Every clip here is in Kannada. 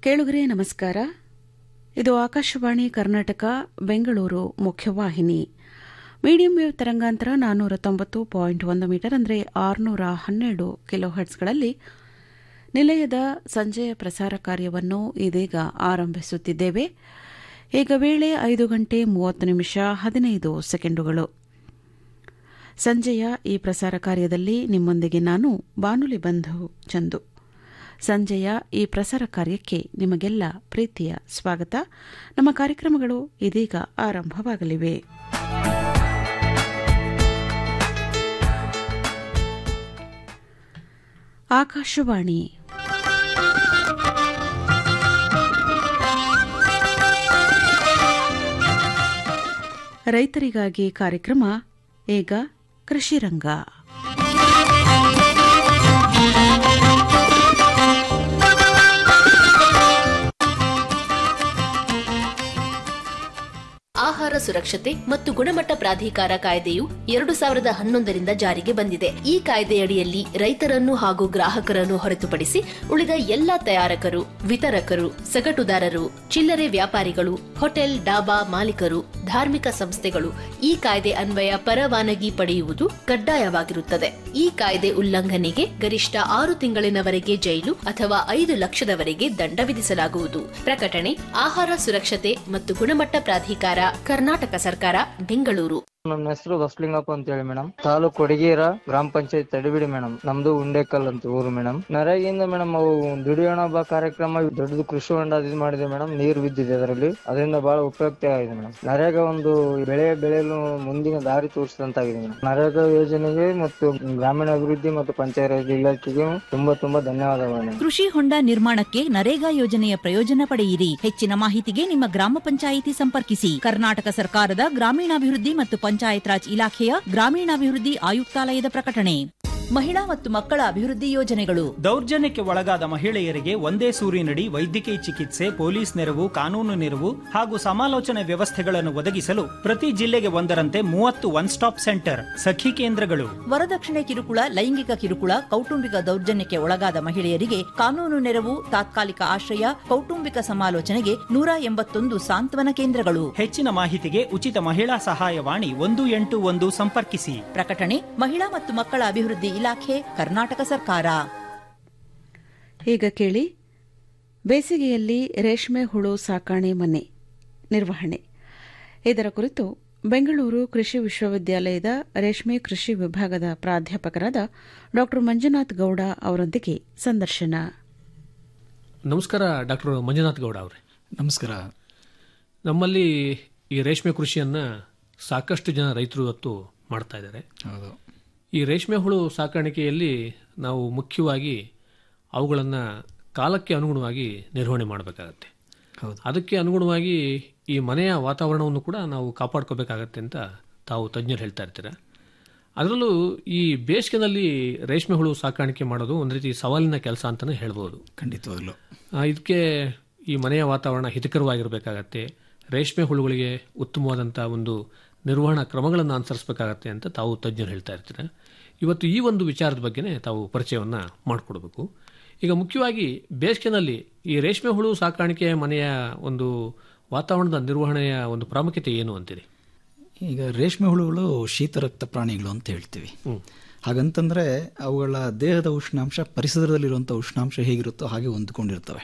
ಕೇಳುಗರೆ ನಮಸ್ಕಾರ ಇದು ಆಕಾಶವಾಣಿ ಕರ್ನಾಟಕ ಬೆಂಗಳೂರು ಮುಖ್ಯವಾಹಿನಿ ಮೀಡಿಯಂ ವೇವ್ ತರಂಗಾಂತರ ನಾನ್ನೂರ ತೊಂಬತ್ತು ಪಾಯಿಂಟ್ ಒಂದು ಮೀಟರ್ ಅಂದರೆ ಆರುನೂರ ಹನ್ನೆರಡು ಕಿಲೋ ಹರ್ಟ್ಸ್ಗಳಲ್ಲಿ ನಿಲಯದ ಸಂಜೆಯ ಪ್ರಸಾರ ಕಾರ್ಯವನ್ನು ಇದೀಗ ಆರಂಭಿಸುತ್ತಿದ್ದೇವೆ ಈಗ ವೇಳೆ ಐದು ಗಂಟೆ ಮೂವತ್ತು ನಿಮಿಷ ಹದಿನೈದು ಸೆಕೆಂಡುಗಳು ಸಂಜೆಯ ಈ ಪ್ರಸಾರ ಕಾರ್ಯದಲ್ಲಿ ನಿಮ್ಮೊಂದಿಗೆ ನಾನು ಬಾನುಲಿ ಬಂಧು ಚಂದು ಸಂಜೆಯ ಈ ಪ್ರಸಾರ ಕಾರ್ಯಕ್ಕೆ ನಿಮಗೆಲ್ಲ ಪ್ರೀತಿಯ ಸ್ವಾಗತ ನಮ್ಮ ಕಾರ್ಯಕ್ರಮಗಳು ಇದೀಗ ಆರಂಭವಾಗಲಿವೆ ಆಕಾಶವಾಣಿ ರೈತರಿಗಾಗಿ ಕಾರ್ಯಕ್ರಮ ಈಗ ಕೃಷಿರಂಗ ಆಹಾರ ಸುರಕ್ಷತೆ ಮತ್ತು ಗುಣಮಟ್ಟ ಪ್ರಾಧಿಕಾರ ಕಾಯ್ದೆಯು ಎರಡು ಸಾವಿರದ ಹನ್ನೊಂದರಿಂದ ಜಾರಿಗೆ ಬಂದಿದೆ ಈ ಕಾಯ್ದೆಯಡಿಯಲ್ಲಿ ರೈತರನ್ನು ಹಾಗೂ ಗ್ರಾಹಕರನ್ನು ಹೊರತುಪಡಿಸಿ ಉಳಿದ ಎಲ್ಲಾ ತಯಾರಕರು ವಿತರಕರು ಸಗಟುದಾರರು ಚಿಲ್ಲರೆ ವ್ಯಾಪಾರಿಗಳು ಹೋಟೆಲ್ ಡಾಬಾ ಮಾಲೀಕರು ಧಾರ್ಮಿಕ ಸಂಸ್ಥೆಗಳು ಈ ಕಾಯ್ದೆ ಅನ್ವಯ ಪರವಾನಗಿ ಪಡೆಯುವುದು ಕಡ್ಡಾಯವಾಗಿರುತ್ತದೆ ಈ ಕಾಯ್ದೆ ಉಲ್ಲಂಘನೆಗೆ ಗರಿಷ್ಠ ಆರು ತಿಂಗಳಿನವರೆಗೆ ಜೈಲು ಅಥವಾ ಐದು ಲಕ್ಷದವರೆಗೆ ದಂಡ ವಿಧಿಸಲಾಗುವುದು ಪ್ರಕಟಣೆ ಆಹಾರ ಸುರಕ್ಷತೆ ಮತ್ತು ಗುಣಮಟ್ಟ ಪ್ರಾಧಿಕಾರ ಕರ್ನಾಟಕ ಸರ್ಕಾರ ಬೆಂಗಳೂರು ನನ್ನ ಹೆಸರು ಬಸಲಿಂಗಪ್ಪ ಅಂತ ಹೇಳಿ ಮೇಡಮ್ ತಾಲೂಕ್ ಕೊಡಗೇರ ಗ್ರಾಮ ಪಂಚಾಯತ್ ತಡಿಬಿಡಿ ಮೇಡಮ್ ನಮ್ದು ಉಂಡೇಕಲ್ ಅಂತ ಊರು ಮೇಡಮ್ ನರೇಗಿಂದ ಮೇಡಮ್ ಅವು ದುಡಿಯೋಣ ಬಾ ಕಾರ್ಯಕ್ರಮ ದೊಡ್ಡದು ಕೃಷಿ ಹೊಂಡ ಇದು ಮಾಡಿದೆ ಮೇಡಮ್ ನೀರು ಬಿದ್ದಿದೆ ಅದರಲ್ಲಿ ಅದರಿಂದ ಬಹಳ ಉಪಯುಕ್ತ ಆಗಿದೆ ಮೇಡಮ್ ನರೇಗಾ ಒಂದು ಬೆಳೆ ಬೆಳೆಯಲು ಮುಂದಿನ ದಾರಿ ತೋರಿಸಿದಂತಾಗಿದೆ ಮೇಡಮ್ ನರೇಗಾ ಯೋಜನೆಗೆ ಮತ್ತು ಗ್ರಾಮೀಣ ಅಭಿವೃದ್ಧಿ ಮತ್ತು ಪಂಚಾಯತ್ ಇಲಾಖೆಗೆ ತುಂಬಾ ತುಂಬಾ ಧನ್ಯವಾದಗಳು ಮೇಡಮ್ ಕೃಷಿ ಹೊಂಡ ನಿರ್ಮಾಣಕ್ಕೆ ನರೇಗಾ ಯೋಜನೆಯ ಪ್ರಯೋಜನ ಪಡೆಯಿರಿ ಹೆಚ್ಚಿನ ಮಾಹಿತಿಗೆ ನಿಮ್ಮ ಗ್ರಾಮ ಪಂಚಾಯಿತಿ ಸಂಪರ್ಕಿಸಿ ಕರ್ನಾಟಕ ಸರ್ಕಾರದ ಗ್ರಾಮೀಣಾಭಿವೃದ್ಧಿ ಮತ್ತು ಪಂಚಾಯತ್ ರಾಜ್ ಇಲಾಖೆಯ ಗ್ರಾಮೀಣಾಭಿವೃದ್ಧಿ ಆಯುಕ್ತಾಲಯದ ಪ್ರಕಟಣೆ ಮಹಿಳಾ ಮತ್ತು ಮಕ್ಕಳ ಅಭಿವೃದ್ಧಿ ಯೋಜನೆಗಳು ದೌರ್ಜನ್ಯಕ್ಕೆ ಒಳಗಾದ ಮಹಿಳೆಯರಿಗೆ ಒಂದೇ ಸೂರಿನಡಿ ವೈದ್ಯಕೀಯ ಚಿಕಿತ್ಸೆ ಪೊಲೀಸ್ ನೆರವು ಕಾನೂನು ನೆರವು ಹಾಗೂ ಸಮಾಲೋಚನೆ ವ್ಯವಸ್ಥೆಗಳನ್ನು ಒದಗಿಸಲು ಪ್ರತಿ ಜಿಲ್ಲೆಗೆ ಒಂದರಂತೆ ಮೂವತ್ತು ಒನ್ ಸ್ಟಾಪ್ ಸೆಂಟರ್ ಸಖಿ ಕೇಂದ್ರಗಳು ವರದಕ್ಷಿಣೆ ಕಿರುಕುಳ ಲೈಂಗಿಕ ಕಿರುಕುಳ ಕೌಟುಂಬಿಕ ದೌರ್ಜನ್ಯಕ್ಕೆ ಒಳಗಾದ ಮಹಿಳೆಯರಿಗೆ ಕಾನೂನು ನೆರವು ತಾತ್ಕಾಲಿಕ ಆಶ್ರಯ ಕೌಟುಂಬಿಕ ಸಮಾಲೋಚನೆಗೆ ನೂರ ಎಂಬತ್ತೊಂದು ಸಾಂತ್ವನ ಕೇಂದ್ರಗಳು ಹೆಚ್ಚಿನ ಮಾಹಿತಿಗೆ ಉಚಿತ ಮಹಿಳಾ ಸಹಾಯವಾಣಿ ಒಂದು ಎಂಟು ಒಂದು ಸಂಪರ್ಕಿಸಿ ಪ್ರಕಟಣೆ ಮಹಿಳಾ ಮತ್ತು ಮಕ್ಕಳ ಅಭಿವೃದ್ಧಿ ಇಲಾಖೆ ಕರ್ನಾಟಕ ಸರ್ಕಾರ ಈಗ ಕೇಳಿ ಬೇಸಿಗೆಯಲ್ಲಿ ರೇಷ್ಮೆ ಹುಳು ಸಾಕಾಣೆ ಮನೆ ನಿರ್ವಹಣೆ ಇದರ ಕುರಿತು ಬೆಂಗಳೂರು ಕೃಷಿ ವಿಶ್ವವಿದ್ಯಾಲಯದ ರೇಷ್ಮೆ ಕೃಷಿ ವಿಭಾಗದ ಪ್ರಾಧ್ಯಾಪಕರಾದ ಡಾ ಮಂಜುನಾಥ್ ಗೌಡ ಅವರೊಂದಿಗೆ ಸಂದರ್ಶನ ನಮಸ್ಕಾರ ಡಾಕ್ಟರ್ ಮಂಜುನಾಥ್ ಗೌಡ ಅವರೇ ನಮಸ್ಕಾರ ನಮ್ಮಲ್ಲಿ ಈ ರೇಷ್ಮೆ ಕೃಷಿಯನ್ನ ಸಾಕಷ್ಟು ಜನ ರೈತರು ಇವತ್ತು ಮಾಡ್ತಾ ಇದ್ದಾರೆ ಹೌದು ಈ ರೇಷ್ಮೆ ಹುಳು ಸಾಕಾಣಿಕೆಯಲ್ಲಿ ನಾವು ಮುಖ್ಯವಾಗಿ ಅವುಗಳನ್ನು ಕಾಲಕ್ಕೆ ಅನುಗುಣವಾಗಿ ನಿರ್ವಹಣೆ ಮಾಡಬೇಕಾಗತ್ತೆ ಹೌದು ಅದಕ್ಕೆ ಅನುಗುಣವಾಗಿ ಈ ಮನೆಯ ವಾತಾವರಣವನ್ನು ಕೂಡ ನಾವು ಕಾಪಾಡ್ಕೋಬೇಕಾಗತ್ತೆ ಅಂತ ತಾವು ತಜ್ಞರು ಹೇಳ್ತಾ ಇರ್ತೀರ ಅದರಲ್ಲೂ ಈ ಬೇಸಿಗೆನಲ್ಲಿ ರೇಷ್ಮೆ ಹುಳು ಸಾಕಾಣಿಕೆ ಮಾಡೋದು ಒಂದು ರೀತಿ ಸವಾಲಿನ ಕೆಲಸ ಅಂತಲೇ ಹೇಳ್ಬೋದು ಖಂಡಿತವಾಗ್ಲು ಆ, ಇದಕ್ಕೆ ಈ ಮನೆಯ ವಾತಾವರಣ ಹಿತಕರವಾಗಿರಬೇಕಾಗತ್ತೆ ರೇಷ್ಮೆ ಹುಳುಗಳಿಗೆ ಉತ್ತಮವಾದಂಥ ಒಂದು ನಿರ್ವಹಣಾ ಕ್ರಮಗಳನ್ನು ಅನುಸರಿಸಬೇಕಾಗತ್ತೆ ಅಂತ ತಾವು ತಜ್ಞರು ಹೇಳ್ತಾ ಇರ್ತೀರ ಇವತ್ತು ಈ ಒಂದು ವಿಚಾರದ ಬಗ್ಗೆನೇ ತಾವು ಪರಿಚಯವನ್ನು ಮಾಡಿಕೊಡ್ಬೇಕು ಈಗ ಮುಖ್ಯವಾಗಿ ಬೇಸಿಗೆನಲ್ಲಿ ಈ ರೇಷ್ಮೆ ಹುಳು ಸಾಕಾಣಿಕೆ ಮನೆಯ ಒಂದು ವಾತಾವರಣದ ನಿರ್ವಹಣೆಯ ಒಂದು ಪ್ರಾಮುಖ್ಯತೆ ಏನು ಅಂತೀರಿ ಈಗ ರೇಷ್ಮೆ ಹುಳುಗಳು ಶೀತರಕ್ತ ಪ್ರಾಣಿಗಳು ಅಂತ ಹೇಳ್ತೀವಿ ಹಾಗಂತಂದ್ರೆ ಅವುಗಳ ದೇಹದ ಉಷ್ಣಾಂಶ ಪರಿಸರದಲ್ಲಿರುವಂಥ ಉಷ್ಣಾಂಶ ಹೇಗಿರುತ್ತೋ ಹಾಗೆ ಹೊಂದ್ಕೊಂಡಿರ್ತವೆ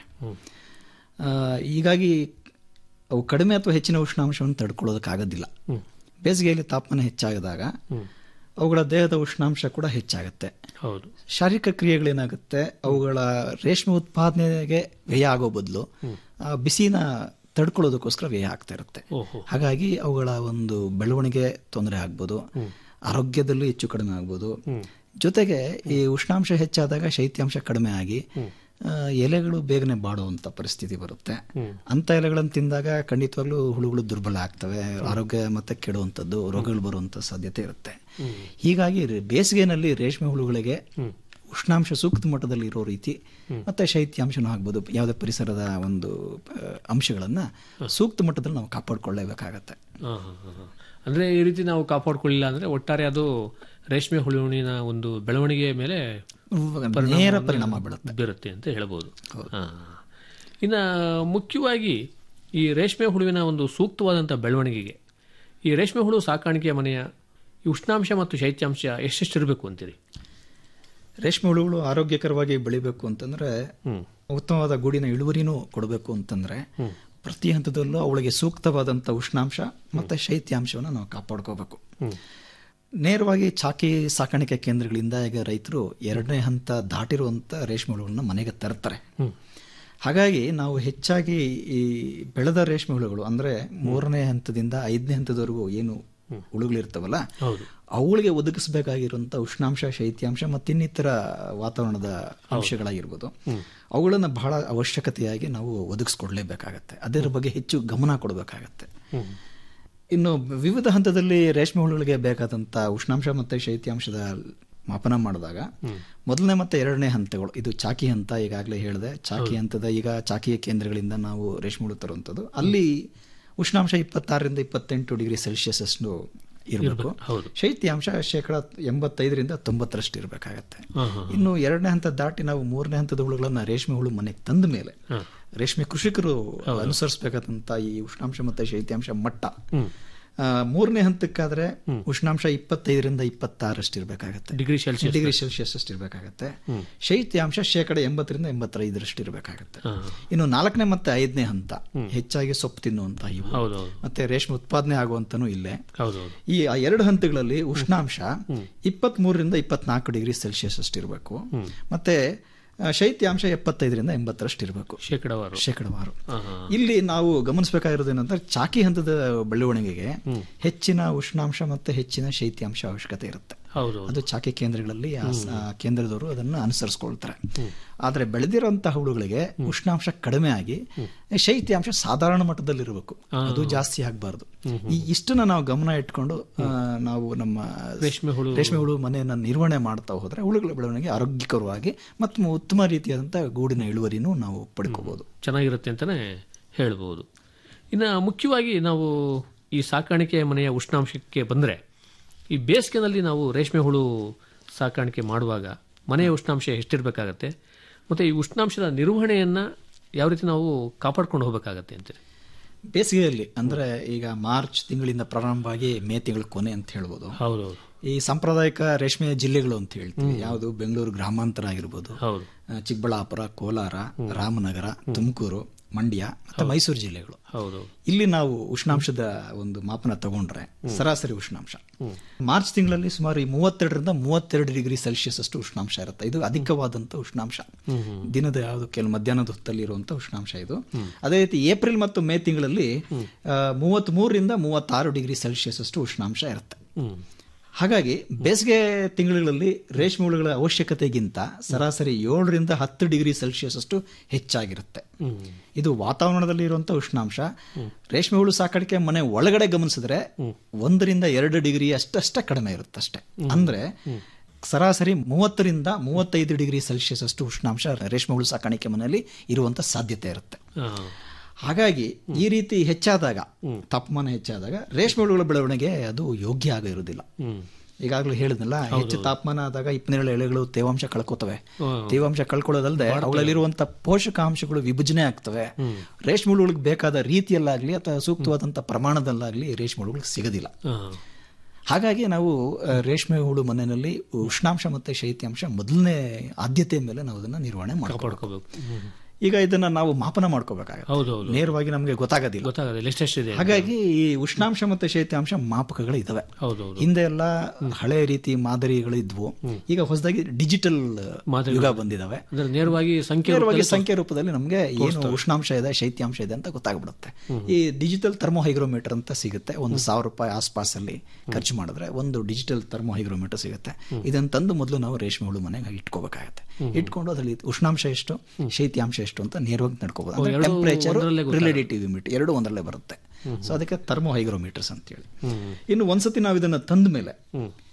ಆ, ಹೀಗಾಗಿ ಅವು ಕಡಿಮೆ ಅಥವಾ ಹೆಚ್ಚಿನ ಉಷ್ಣಾಂಶವನ್ನು ತಡ್ಕೊಳ್ಳೋದಕ್ಕಾಗೋದಿಲ್ಲ ಬೇಸಿಗೆಯಲ್ಲಿ ತಾಪಮಾನ ಹೆಚ್ಚಾಗದಾಗ ಅವುಗಳ ದೇಹದ ಉಷ್ಣಾಂಶ ಕೂಡ ಹೆಚ್ಚಾಗುತ್ತೆ ಹೌದು ಶಾರೀರಿಕ ಕ್ರಿಯೆಗಳೇನಾಗುತ್ತೆ ಅವುಗಳ ರೇಷ್ಮೆ ಉತ್ಪಾದನೆಗೆ ವ್ಯಯ ಆಗೋ ಬದಲು ಆ ಬಿಸಿನ ತಡ್ಕೊಳ್ಳೋದಕ್ಕೋಸ್ಕರ ವ್ಯಯ ಆಗ್ತಾ ಇರುತ್ತೆ ಓಹೋ ಹಾಗಾಗಿ ಅವುಗಳ ಒಂದು ಬೆಳವಣಿಗೆ ತೊಂದರೆ ಆಗ್ಬೋದು ಆರೋಗ್ಯದಲ್ಲೂ ಹೆಚ್ಚು ಕಡಿಮೆ ಆಗ್ಬೋದು ಜೊತೆಗೆ ಈ ಉಷ್ಣಾಂಶ ಹೆಚ್ಚಾದಾಗ ಶೈತ್ಯಾಂಶ ಕಡಿಮೆ ಆಗಿ ಆ, ಎಲೆಗಳು ಬೇಗನೆ ಬಾಡುವಂತ ಪರಿಸ್ಥಿತಿ ಬರುತ್ತೆ ಅಂತ ಎಲೆಗಳನ್ನು ತಿಂದಾಗ ಖಂಡಿತವಾಗ್ಲೂ ಹುಳುಗಳು ದುರ್ಬಲ ಆಗ್ತವೆ ಆರೋಗ್ಯ ಮತ್ತೆ ಕೆಡುವಂಥದ್ದು ರೋಗಗಳು ಬರುವಂತ ಸಾಧ್ಯತೆ ಇರುತ್ತೆ ಹೀಗಾಗಿ ರೇ- ಬೇಸಿಗೆನಲ್ಲಿ ರೇಷ್ಮೆ ಹುಳುಗಳಿಗೆ ಉಷ್ಣಾಂಶ ಸೂಕ್ತ ಮಟ್ಟದಲ್ಲಿ ಇರೋ ರೀತಿ ಮತ್ತೆ ಶೈತ್ಯಾಂಶನೂ ಆಗ್ಬೋದು ಯಾವುದೇ ಪರಿಸರದ ಒಂದು ಆ, ಅಂಶಗಳನ್ನ ಸೂಕ್ತ ಮಟ್ಟದಲ್ಲಿ ನಾವು ಕಾಪಾಡ್ಕೊಳ್ಳೇಬೇಕಾಗತ್ತೆ ಹಾ, ಹಾ, ಹಾ, ಹಾ. ಅಂದ್ರೆ ಈ ರೀತಿ ನಾವು ಕಾಪಾಡ್ಕೊಳ್ಳಿಲ್ಲ ಅಂದ್ರೆ ಒಟ್ಟಾರೆ ಅದು ರೇಷ್ಮೆ ಹುಳುವಿನ ಒಂದು ಬೆಳವಣಿಗೆ ಮೇಲೆ ನೇರ ಪರಿಣಾಮ ಬೀಳುತ್ತೆ ಬೀರುತ್ತೆ ಅಂತ ಹೇಳ್ಬೋದು ಹಾ. ಇನ್ನು ಮುಖ್ಯವಾಗಿ ಈ ರೇಷ್ಮೆ ಹುಳುವಿನ ಒಂದು ಸೂಕ್ತವಾದಂಥ ಬೆಳವಣಿಗೆಗೆ ಈ ರೇಷ್ಮೆ ಹುಳು ಸಾಕಾಣಿಕೆಯ ಮನೆಯ ಈ ಉಷ್ಣಾಂಶ ಮತ್ತು ಶೈತ್ಯಾಂಶ ಎಷ್ಟೆಷ್ಟಿರಬೇಕು ಅಂತೀರಿ ರೇಷ್ಮೆ ಹುಳುಗಳು ಆರೋಗ್ಯಕರವಾಗಿ ಬೆಳಿಬೇಕು ಅಂತಂದ್ರೆ ಉತ್ತಮವಾದ ಗೂಡಿನ ಇಳುವರಿನೂ ಕೊಡಬೇಕು ಅಂತಂದ್ರೆ ಪ್ರತಿ ಹಂತದಲ್ಲೂ ಅವಳಿಗೆ ಸೂಕ್ತವಾದಂಥ ಉಷ್ಣಾಂಶ ಮತ್ತೆ ಶೈತ್ಯಾಂಶವನ್ನು ನಾವು ಕಾಪಾಡ್ಕೋಬೇಕು ನೇರವಾಗಿ ಚಾಕಿ ಸಾಕಾಣಿಕೆ ಕೇಂದ್ರಗಳಿಂದ ಈಗ ರೈತರು ಎರಡನೇ ಹಂತ ದಾಟಿರುವಂಥ ರೇಷ್ಮೆ ಹುಳುಗಳನ್ನ ಮನೆಗೆ ತರ್ತಾರೆ ಹಾಗಾಗಿ ನಾವು ಹೆಚ್ಚಾಗಿ ಈ ಬೆಳೆದ ರೇಷ್ಮೆ ಹುಳುಗಳು ಅಂದ್ರೆ ಮೂರನೇ ಹಂತದಿಂದ ಐದನೇ ಹಂತದವರೆಗೂ ಏನು ಹುಳುಗಳಿರ್ತಾವಲ್ಲ ಅವುಗಳಿಗೆ ಒದಗಿಸಬೇಕಾಗಿರುವಂಥ ಉಷ್ಣಾಂಶ ಶೈತ್ಯಾಂಶ ಮತ್ತು ಇನ್ನಿತರ ವಾತಾವರಣದ ಅಂಶಗಳಾಗಿರ್ಬೋದು ಅವುಗಳನ್ನು ಬಹಳ ಅವಶ್ಯಕತೆಯಾಗಿ ನಾವು ಒದಗಿಸ್ಕೊಡ್ಲೇಬೇಕಾಗತ್ತೆ ಅದರ ಬಗ್ಗೆ ಹೆಚ್ಚು ಗಮನ ಕೊಡಬೇಕಾಗತ್ತೆ ಇನ್ನು ವಿವಿಧ ಹಂತದಲ್ಲಿ ರೇಷ್ಮೆ ಹುಳುಗಳಿಗೆ ಬೇಕಾದಂಥ ಉಷ್ಣಾಂಶ ಮತ್ತು ಶೈತ್ಯಾಂಶದ ಮಾಪನ ಮಾಡಿದಾಗ ಮೊದಲನೇ ಮತ್ತು ಎರಡನೇ ಹಂತಗಳು ಇದು ಚಾಕಿ ಹಂತ ಈಗಾಗಲೇ ಹೇಳಿದೆ ಚಾಕಿ ಹಂತದ ಈಗ ಚಾಕಿಯ ಕೇಂದ್ರಗಳಿಂದ ನಾವು ರೇಷ್ಮೆ ಹುಳು ತರುವಂಥದ್ದು ಅಲ್ಲಿ ಉಷ್ಣಾಂಶ ಇಪ್ಪತ್ತಾರರಿಂದ ಇಪ್ಪತ್ತೆಂಟು ಡಿಗ್ರಿ ಸೆಲ್ಸಿಯಸ್ ಅಷ್ಟು ಇರಬೇಕು ಶೈತ್ಯಾಂಶ ಶೇಕಡ ಎಂಬತ್ತೈದರಿಂದ ತೊಂಬತ್ತರಷ್ಟು ಇರಬೇಕಾಗತ್ತೆ ಇನ್ನು ಎರಡನೇ ಹಂತ ದಾಟಿ ನಾವು ಮೂರನೇ ಹಂತದ ಹುಳುಗಳನ್ನ ರೇಷ್ಮೆ ಹುಳು ಮನೆಗೆ ತಂದ ಮೇಲೆ ರೇಷ್ಮೆ ಕೃಷಿಕರು ಅನುಸರಿಸಬೇಕಾದಂತ ಈ ಉಷ್ಣಾಂಶ ಮತ್ತು ಶೈತ್ಯಾಂಶ ಮಟ್ಟ ಆ, ಮೂರನೇ ಹಂತಕ್ಕಾದ್ರೆ ಉಷ್ಣಾಂಶ ಇಪ್ಪತ್ತೈದರಿಂದ ಇಪ್ಪತ್ತಾರಷ್ಟು ಇರಬೇಕಾಗತ್ತೆ ಡಿಗ್ರಿ ಸೆಲ್ಸಿಯಸ್ ಡಿಗ್ರಿ ಸೆಲ್ಸಿಯಸ್ ಅಷ್ಟು ಇರಬೇಕಾಗತ್ತೆ ಶೈತ್ಯಾಂಶ ಶೇಕಡ ಎಂಬತ್ತರಿಂದ ಎಂಬತ್ತೈದರಷ್ಟು ಇರಬೇಕಾಗತ್ತೆ ಇನ್ನು ನಾಲ್ಕನೇ ಮತ್ತೆ ಐದನೇ ಹಂತ ಹೆಚ್ಚಾಗಿ ಸೊಪ್ಪು ತಿನ್ನುವಂತ ಇವು ಹೌದೌದು ಮತ್ತೆ ರೇಷ್ಮೆ ಉತ್ಪಾದನೆ ಆಗುವಂತನೂ ಇಲ್ಲೇ ಹೌದೌದು ಈ ಆ ಎರಡು ಹಂತಗಳಲ್ಲಿ ಉಷ್ಣಾಂಶ ಇಪ್ಪತ್ತ್ ಮೂರರಿಂದ ಇಪ್ಪತ್ನಾಲ್ಕು ಡಿಗ್ರಿ ಸೆಲ್ಸಿಯಸ್ ಅಷ್ಟು ಇರಬೇಕು ಮತ್ತೆ ಆ, ಶೈತ್ಯಾಂಶ ಎಪ್ಪತ್ತೈದರಿಂದ ಎಂಬತ್ತರಷ್ಟು ಇರಬೇಕು ಶೇಕಡವಾರು ಶೇಕಡವಾರು ಇಲ್ಲಿ ನಾವು ಗಮನಿಸಬೇಕಾಗಿರೋದು ಏನಂದ್ರೆ ಚಾಕಿ ಹಂತದ ಬೆಳವಣಿಗೆಗೆ ಹೆಚ್ಚಿನ ಉಷ್ಣಾಂಶ ಮತ್ತೆ ಹೆಚ್ಚಿನ ಶೈತ್ಯಾಂಶ ಅವಶ್ಯಕತೆ ಇರುತ್ತೆ ಹೌದು ಅದು ಚಾಕಿ ಕೇಂದ್ರಗಳಲ್ಲಿ ಆ ಸ- ಆ ಕೇಂದ್ರದವರು ಅದನ್ನು ಅನುಸರಿಸ್ಕೊಳ್ತಾರೆ ಆದರೆ ಬೆಳೆದಿರೋಂತಹ ಹುಳುಗಳಿಗೆ ಉಷ್ಣಾಂಶ ಕಡಿಮೆ ಆಗಿ ಶೈತ್ಯಾಂಶ ಸಾಧಾರಣ ಮಟ್ಟದಲ್ಲಿರಬೇಕು ಅದು ಜಾಸ್ತಿ ಆಗಬಾರ್ದು ಈ ಇಷ್ಟನ್ನ ನಾವು ಗಮನ ಇಟ್ಕೊಂಡು ಆ, ನಾವು ನಮ್ಮ ರೇಷ್ಮೆ ಹುಳು ರೇಷ್ಮೆ ಹುಳು ಮನೆಯನ್ನ ನಿರ್ವಹಣೆ ಮಾಡ್ತಾ ಹೋದ್ರೆ ಹುಳುಗಳ ಬೆಳವಣಿಗೆ ಆರೋಗ್ಯಕರವಾಗಿ ಮತ್ತು ಉತ್ತಮ ರೀತಿಯಾದಂತಹ ಗೂಡಿನ ಇಳುವರಿನೂ ನಾವು ಪಡ್ಕೋಬಹುದು ಚೆನ್ನಾಗಿರುತ್ತೆ ಅಂತಲೇ ಹೇಳ್ಬೋದು ಇನ್ನು ಮುಖ್ಯವಾಗಿ ನಾವು ಈ ಸಾಕಾಣಿಕೆ ಮನೆಯ ಉಷ್ಣಾಂಶಕ್ಕೆ ಬಂದರೆ ಈ ಬೇಸಿಗೆನಲ್ಲಿ ನಾವು ರೇಷ್ಮೆ ಹುಳು ಸಾಕಾಣಿಕೆ ಮಾಡುವಾಗ ಮನೆಯ ಉಷ್ಣಾಂಶ ಎಷ್ಟಿರಬೇಕಾಗತ್ತೆ ಮತ್ತು ಈ ಉಷ್ಣಾಂಶದ ನಿರ್ವಹಣೆಯನ್ನು ಯಾವ ರೀತಿ ನಾವು ಕಾಪಾಡ್ಕೊಂಡು ಹೋಗಬೇಕಾಗತ್ತೆ ಅಂತೀರಿ ಬೇಸಿಗೆಯಲ್ಲಿ ಅಂದ್ರೆ ಈಗ ಮಾರ್ಚ್ ತಿಂಗಳಿಂದ ಪ್ರಾರಂಭವಾಗಿ ಮೇ ತಿಂಗಳ ಕೊನೆ ಅಂತ ಹೇಳ್ಬೋದು ಹೌದೌದು ಈ ಸಾಂಪ್ರದಾಯಿಕ ರೇಷ್ಮೆ ಜಿಲ್ಲೆಗಳು ಅಂತ ಹೇಳ್ತೀವಿ ಯಾವುದು ಬೆಂಗಳೂರು ಗ್ರಾಮಾಂತರ ಆಗಿರ್ಬೋದು ಹೌದು ಆ, ಚಿಕ್ಕಬಳ್ಳಾಪುರ ಕೋಲಾರ ರಾಮನಗರ ತುಮಕೂರು ಮಂಡ್ಯ ಮತ್ತೆ ಮೈಸೂರು ಜಿಲ್ಲೆಗಳು ಹೌದು ಇಲ್ಲಿ ನಾವು ಉಷ್ಣಾಂಶದ ಒಂದು ಮಾಪನ ತಗೊಂಡ್ರೆ ಸರಾಸರಿ ಉಷ್ಣಾಂಶ ಮಾರ್ಚ್ ತಿಂಗಳಲ್ಲಿ ಸುಮಾರು ಈ ಮೂವತ್ತೆರಡರಿಂದ ಮೂವತ್ತೆರಡು ಡಿಗ್ರಿ ಸೆಲ್ಸಿಯಸ್ ಅಷ್ಟು ಉಷ್ಣಾಂಶ ಇರುತ್ತೆ ಇದು ಅಧಿಕವಾದಂತ ಉಷ್ಣಾಂಶ ದಿನದ ಯಾವುದು ಕೆಲವು ಮಧ್ಯಾಹ್ನದ ಹೊತ್ತಲ್ಲಿ ಇರುವಂತ ಉಷ್ಣಾಂಶ ಇದು ಅದೇ ರೀತಿ ಏಪ್ರಿಲ್ ಮತ್ತು ಮೇ ತಿಂಗಳಲ್ಲಿ ಮೂವತ್ತ್ ಮೂರರಿಂದ ಮೂವತ್ತಾರು ಡಿಗ್ರಿ ಸೆಲ್ಸಿಯಸ್ ಅಷ್ಟು ಉಷ್ಣಾಂಶ ಇರುತ್ತೆ ಹಾಗಾಗಿ ಬೇಸಿಗೆ ತಿಂಗಳುಗಳಲ್ಲಿ ರೇಷ್ಮೆ ಹುಳುಗಳ ಅವಶ್ಯಕತೆಗಿಂತ ಸರಾಸರಿ ಏಳರಿಂದ ಹತ್ತು ಡಿಗ್ರಿ ಸೆಲ್ಸಿಯಸ್ ಅಷ್ಟು ಹೆಚ್ಚಾಗಿರುತ್ತೆ ಇದು ವಾತಾವರಣದಲ್ಲಿ ಇರುವಂತಹ ಉಷ್ಣಾಂಶ ರೇಷ್ಮೆ ಹುಳು ಸಾಕಾಣಿಕೆ ಮನೆ ಒಳಗಡೆ ಗಮನಿಸಿದ್ರೆ ಒಂದರಿಂದ ಎರಡು ಡಿಗ್ರಿ ಅಷ್ಟಷ್ಟೇ ಕಡಿಮೆ ಇರುತ್ತೆ ಅಷ್ಟೇ ಅಂದ್ರೆ ಸರಾಸರಿ ಮೂವತ್ತರಿಂದ ಮೂವತ್ತೈದು ಡಿಗ್ರಿ ಸೆಲ್ಸಿಯಸ್ ಅಷ್ಟು ಉಷ್ಣಾಂಶ ರೇಷ್ಮೆ ಹುಳು ಸಾಕಾಣಿಕೆ ಮನೆಯಲ್ಲಿ ಇರುವಂತ ಸಾಧ್ಯತೆ ಇರುತ್ತೆ ಹಾಗಾಗಿ ಈ ರೀತಿ ಹೆಚ್ಚಾದಾಗ ತಾಪಮಾನ ಹೆಚ್ಚಾದಾಗ ರೇಷ್ಮೆ ಹುಳುಗಳ ಬೆಳವಣಿಗೆ ಅದು ಯೋಗ್ಯ ಆಗ ಇರುವುದಿಲ್ಲ ಈಗಾಗಲೇ ಹೇಳಿದ್ನಲ್ಲ ಹೆಚ್ಚು ತಾಪಮಾನ ಆದಾಗ ಇಪ್ಪನೇಳು ಎಳೆಗಳು ತೇವಾಂಶ ಕಳ್ಕೊತವೆ ತೇವಾಂಶ ಕಳ್ಕೊಳ್ಳೋದಲ್ಲದೆ ಅವುಗಳಲ್ಲಿರುವಂತ ಪೋಷಕಾಂಶಗಳು ವಿಭಜನೆ ಆಗ್ತವೆ ರೇಷ್ಮೆ ಹುಳುಗಳಿಗೆ ಬೇಕಾದ ರೀತಿಯಲ್ಲಾಗ್ಲಿ ಅಥವಾ ಸೂಕ್ತವಾದಂತ ಪ್ರಮಾಣದಲ್ಲಾಗ್ಲಿ ರೇಷ್ಮೆ ಹುಳುಗಳಿಗೆ ಸಿಗೋದಿಲ್ಲ ಹಾಗಾಗಿ ನಾವು ಆ, ರೇಷ್ಮೆ ಹುಳು ಮನೆಯಲ್ಲಿ ಉಷ್ಣಾಂಶ ಮತ್ತೆ ಶೈತ್ಯಾಂಶ ಮೊದಲನೇ ಆದ್ಯತೆ ಮೇಲೆ ನಾವು ಅದನ್ನ ನಿರ್ವಹಣೆ ಮಾಡ್ಕೊಬೇಕು ಪಡ್ಕೋಬೇಕು ಈಗ ಇದನ್ನ ನಾವು ಮಾಪನ ಮಾಡ್ಕೋಬೇಕಾಗುತ್ತೆ ಹೌದೌದು ನೇರವಾಗಿ ನಮಗೆ ಗೊತ್ತಾಗೋದಿಲ್ಲ ಗೊತ್ತಾಗೋದಿಲ್ಲ ಎಷ್ಟೆಷ್ಟಿದೆ ಹಾಗಾಗಿ ಈ ಉಷ್ಣಾಂಶ ಮತ್ತೆ ಶೈತ್ಯಾಂಶ ಮಾಪಕಗಳು ಇದಾವೆ ಹೌದೌದು ಹಿಂದೆ ಎಲ್ಲ ಹಳೆ ರೀತಿ ಮಾದರಿಗಳು ಇದ್ವು ಈಗ ಹೊಸದಾಗಿ ಡಿಜಿಟಲ್ ಯುಗ ಬಂದಿದಾವೆ ಅಂದ್ರೆ ನೇರವಾಗಿ ಸಂಖ್ಯೆ ನೇರವಾಗಿ ಸಂಖ್ಯೆ ರೂಪದಲ್ಲಿ ನಮಗೆ ಏನು ಉಷ್ಣಾಂಶ ಇದೆ ಶೈತ್ಯಾಂಶ ಇದೆ ಅಂತ ಗೊತ್ತಾಗ್ಬಿಡುತ್ತೆ ಈ ಡಿಜಿಟಲ್ ಥರ್ಮೋಹೈಗ್ರೋಮೀಟರ್ ಅಂತ ಸಿಗುತ್ತೆ ಒಂದು ಸಾವಿರ ರೂಪಾಯಿ ಆಸ್ಪಾಸಲ್ಲಿ ಖರ್ಚು ಮಾಡಿದ್ರೆ ಒಂದು ಡಿಜಿಟಲ್ ಥರ್ಮೋಹೈಗ್ರೋಮೀಟರ್ ಸಿಗುತ್ತೆ ಇದನ್ನ ತಂದು ಮೊದಲು ನಾವು ರೇಷ್ಮೆ ಹುಳು ಮನೆಗೆ ಇಟ್ಕೋಬೇಕಾಗತ್ತೆ ಇಟ್ಕೊಂಡು ಅದರಲ್ಲಿ ಉಷ್ಣಾಂಶ ಎಷ್ಟು ಶೈತ್ಯಾಂಶ ಎಷ್ಟು ಅಂತ ನೇರವಾಗಿ ನಡ್ಕೋಬಹುದು ಅಂದ್ರೆ ಎರಡು ಟೆಂಪರೇಚರ್ ಒಂದರಲ್ಲೇ ರಿಲೇಟಿವ್ ಹ್ಯೂಮಿಡಿಟಿ ಎರಡು ಒಂದರಲ್ಲೇ ಬರುತ್ತೆ ಸೊ ಅದಕ್ಕೆ ಥರ್ಮೋಹೈಗ್ರೋಮೀಟರ್ಸ್ ಅಂತ ಹೇಳಿ ಇನ್ನು ಒಂದ್ಸತಿ ನಾವು ಇದನ್ನ ತಂದ ಮೇಲೆ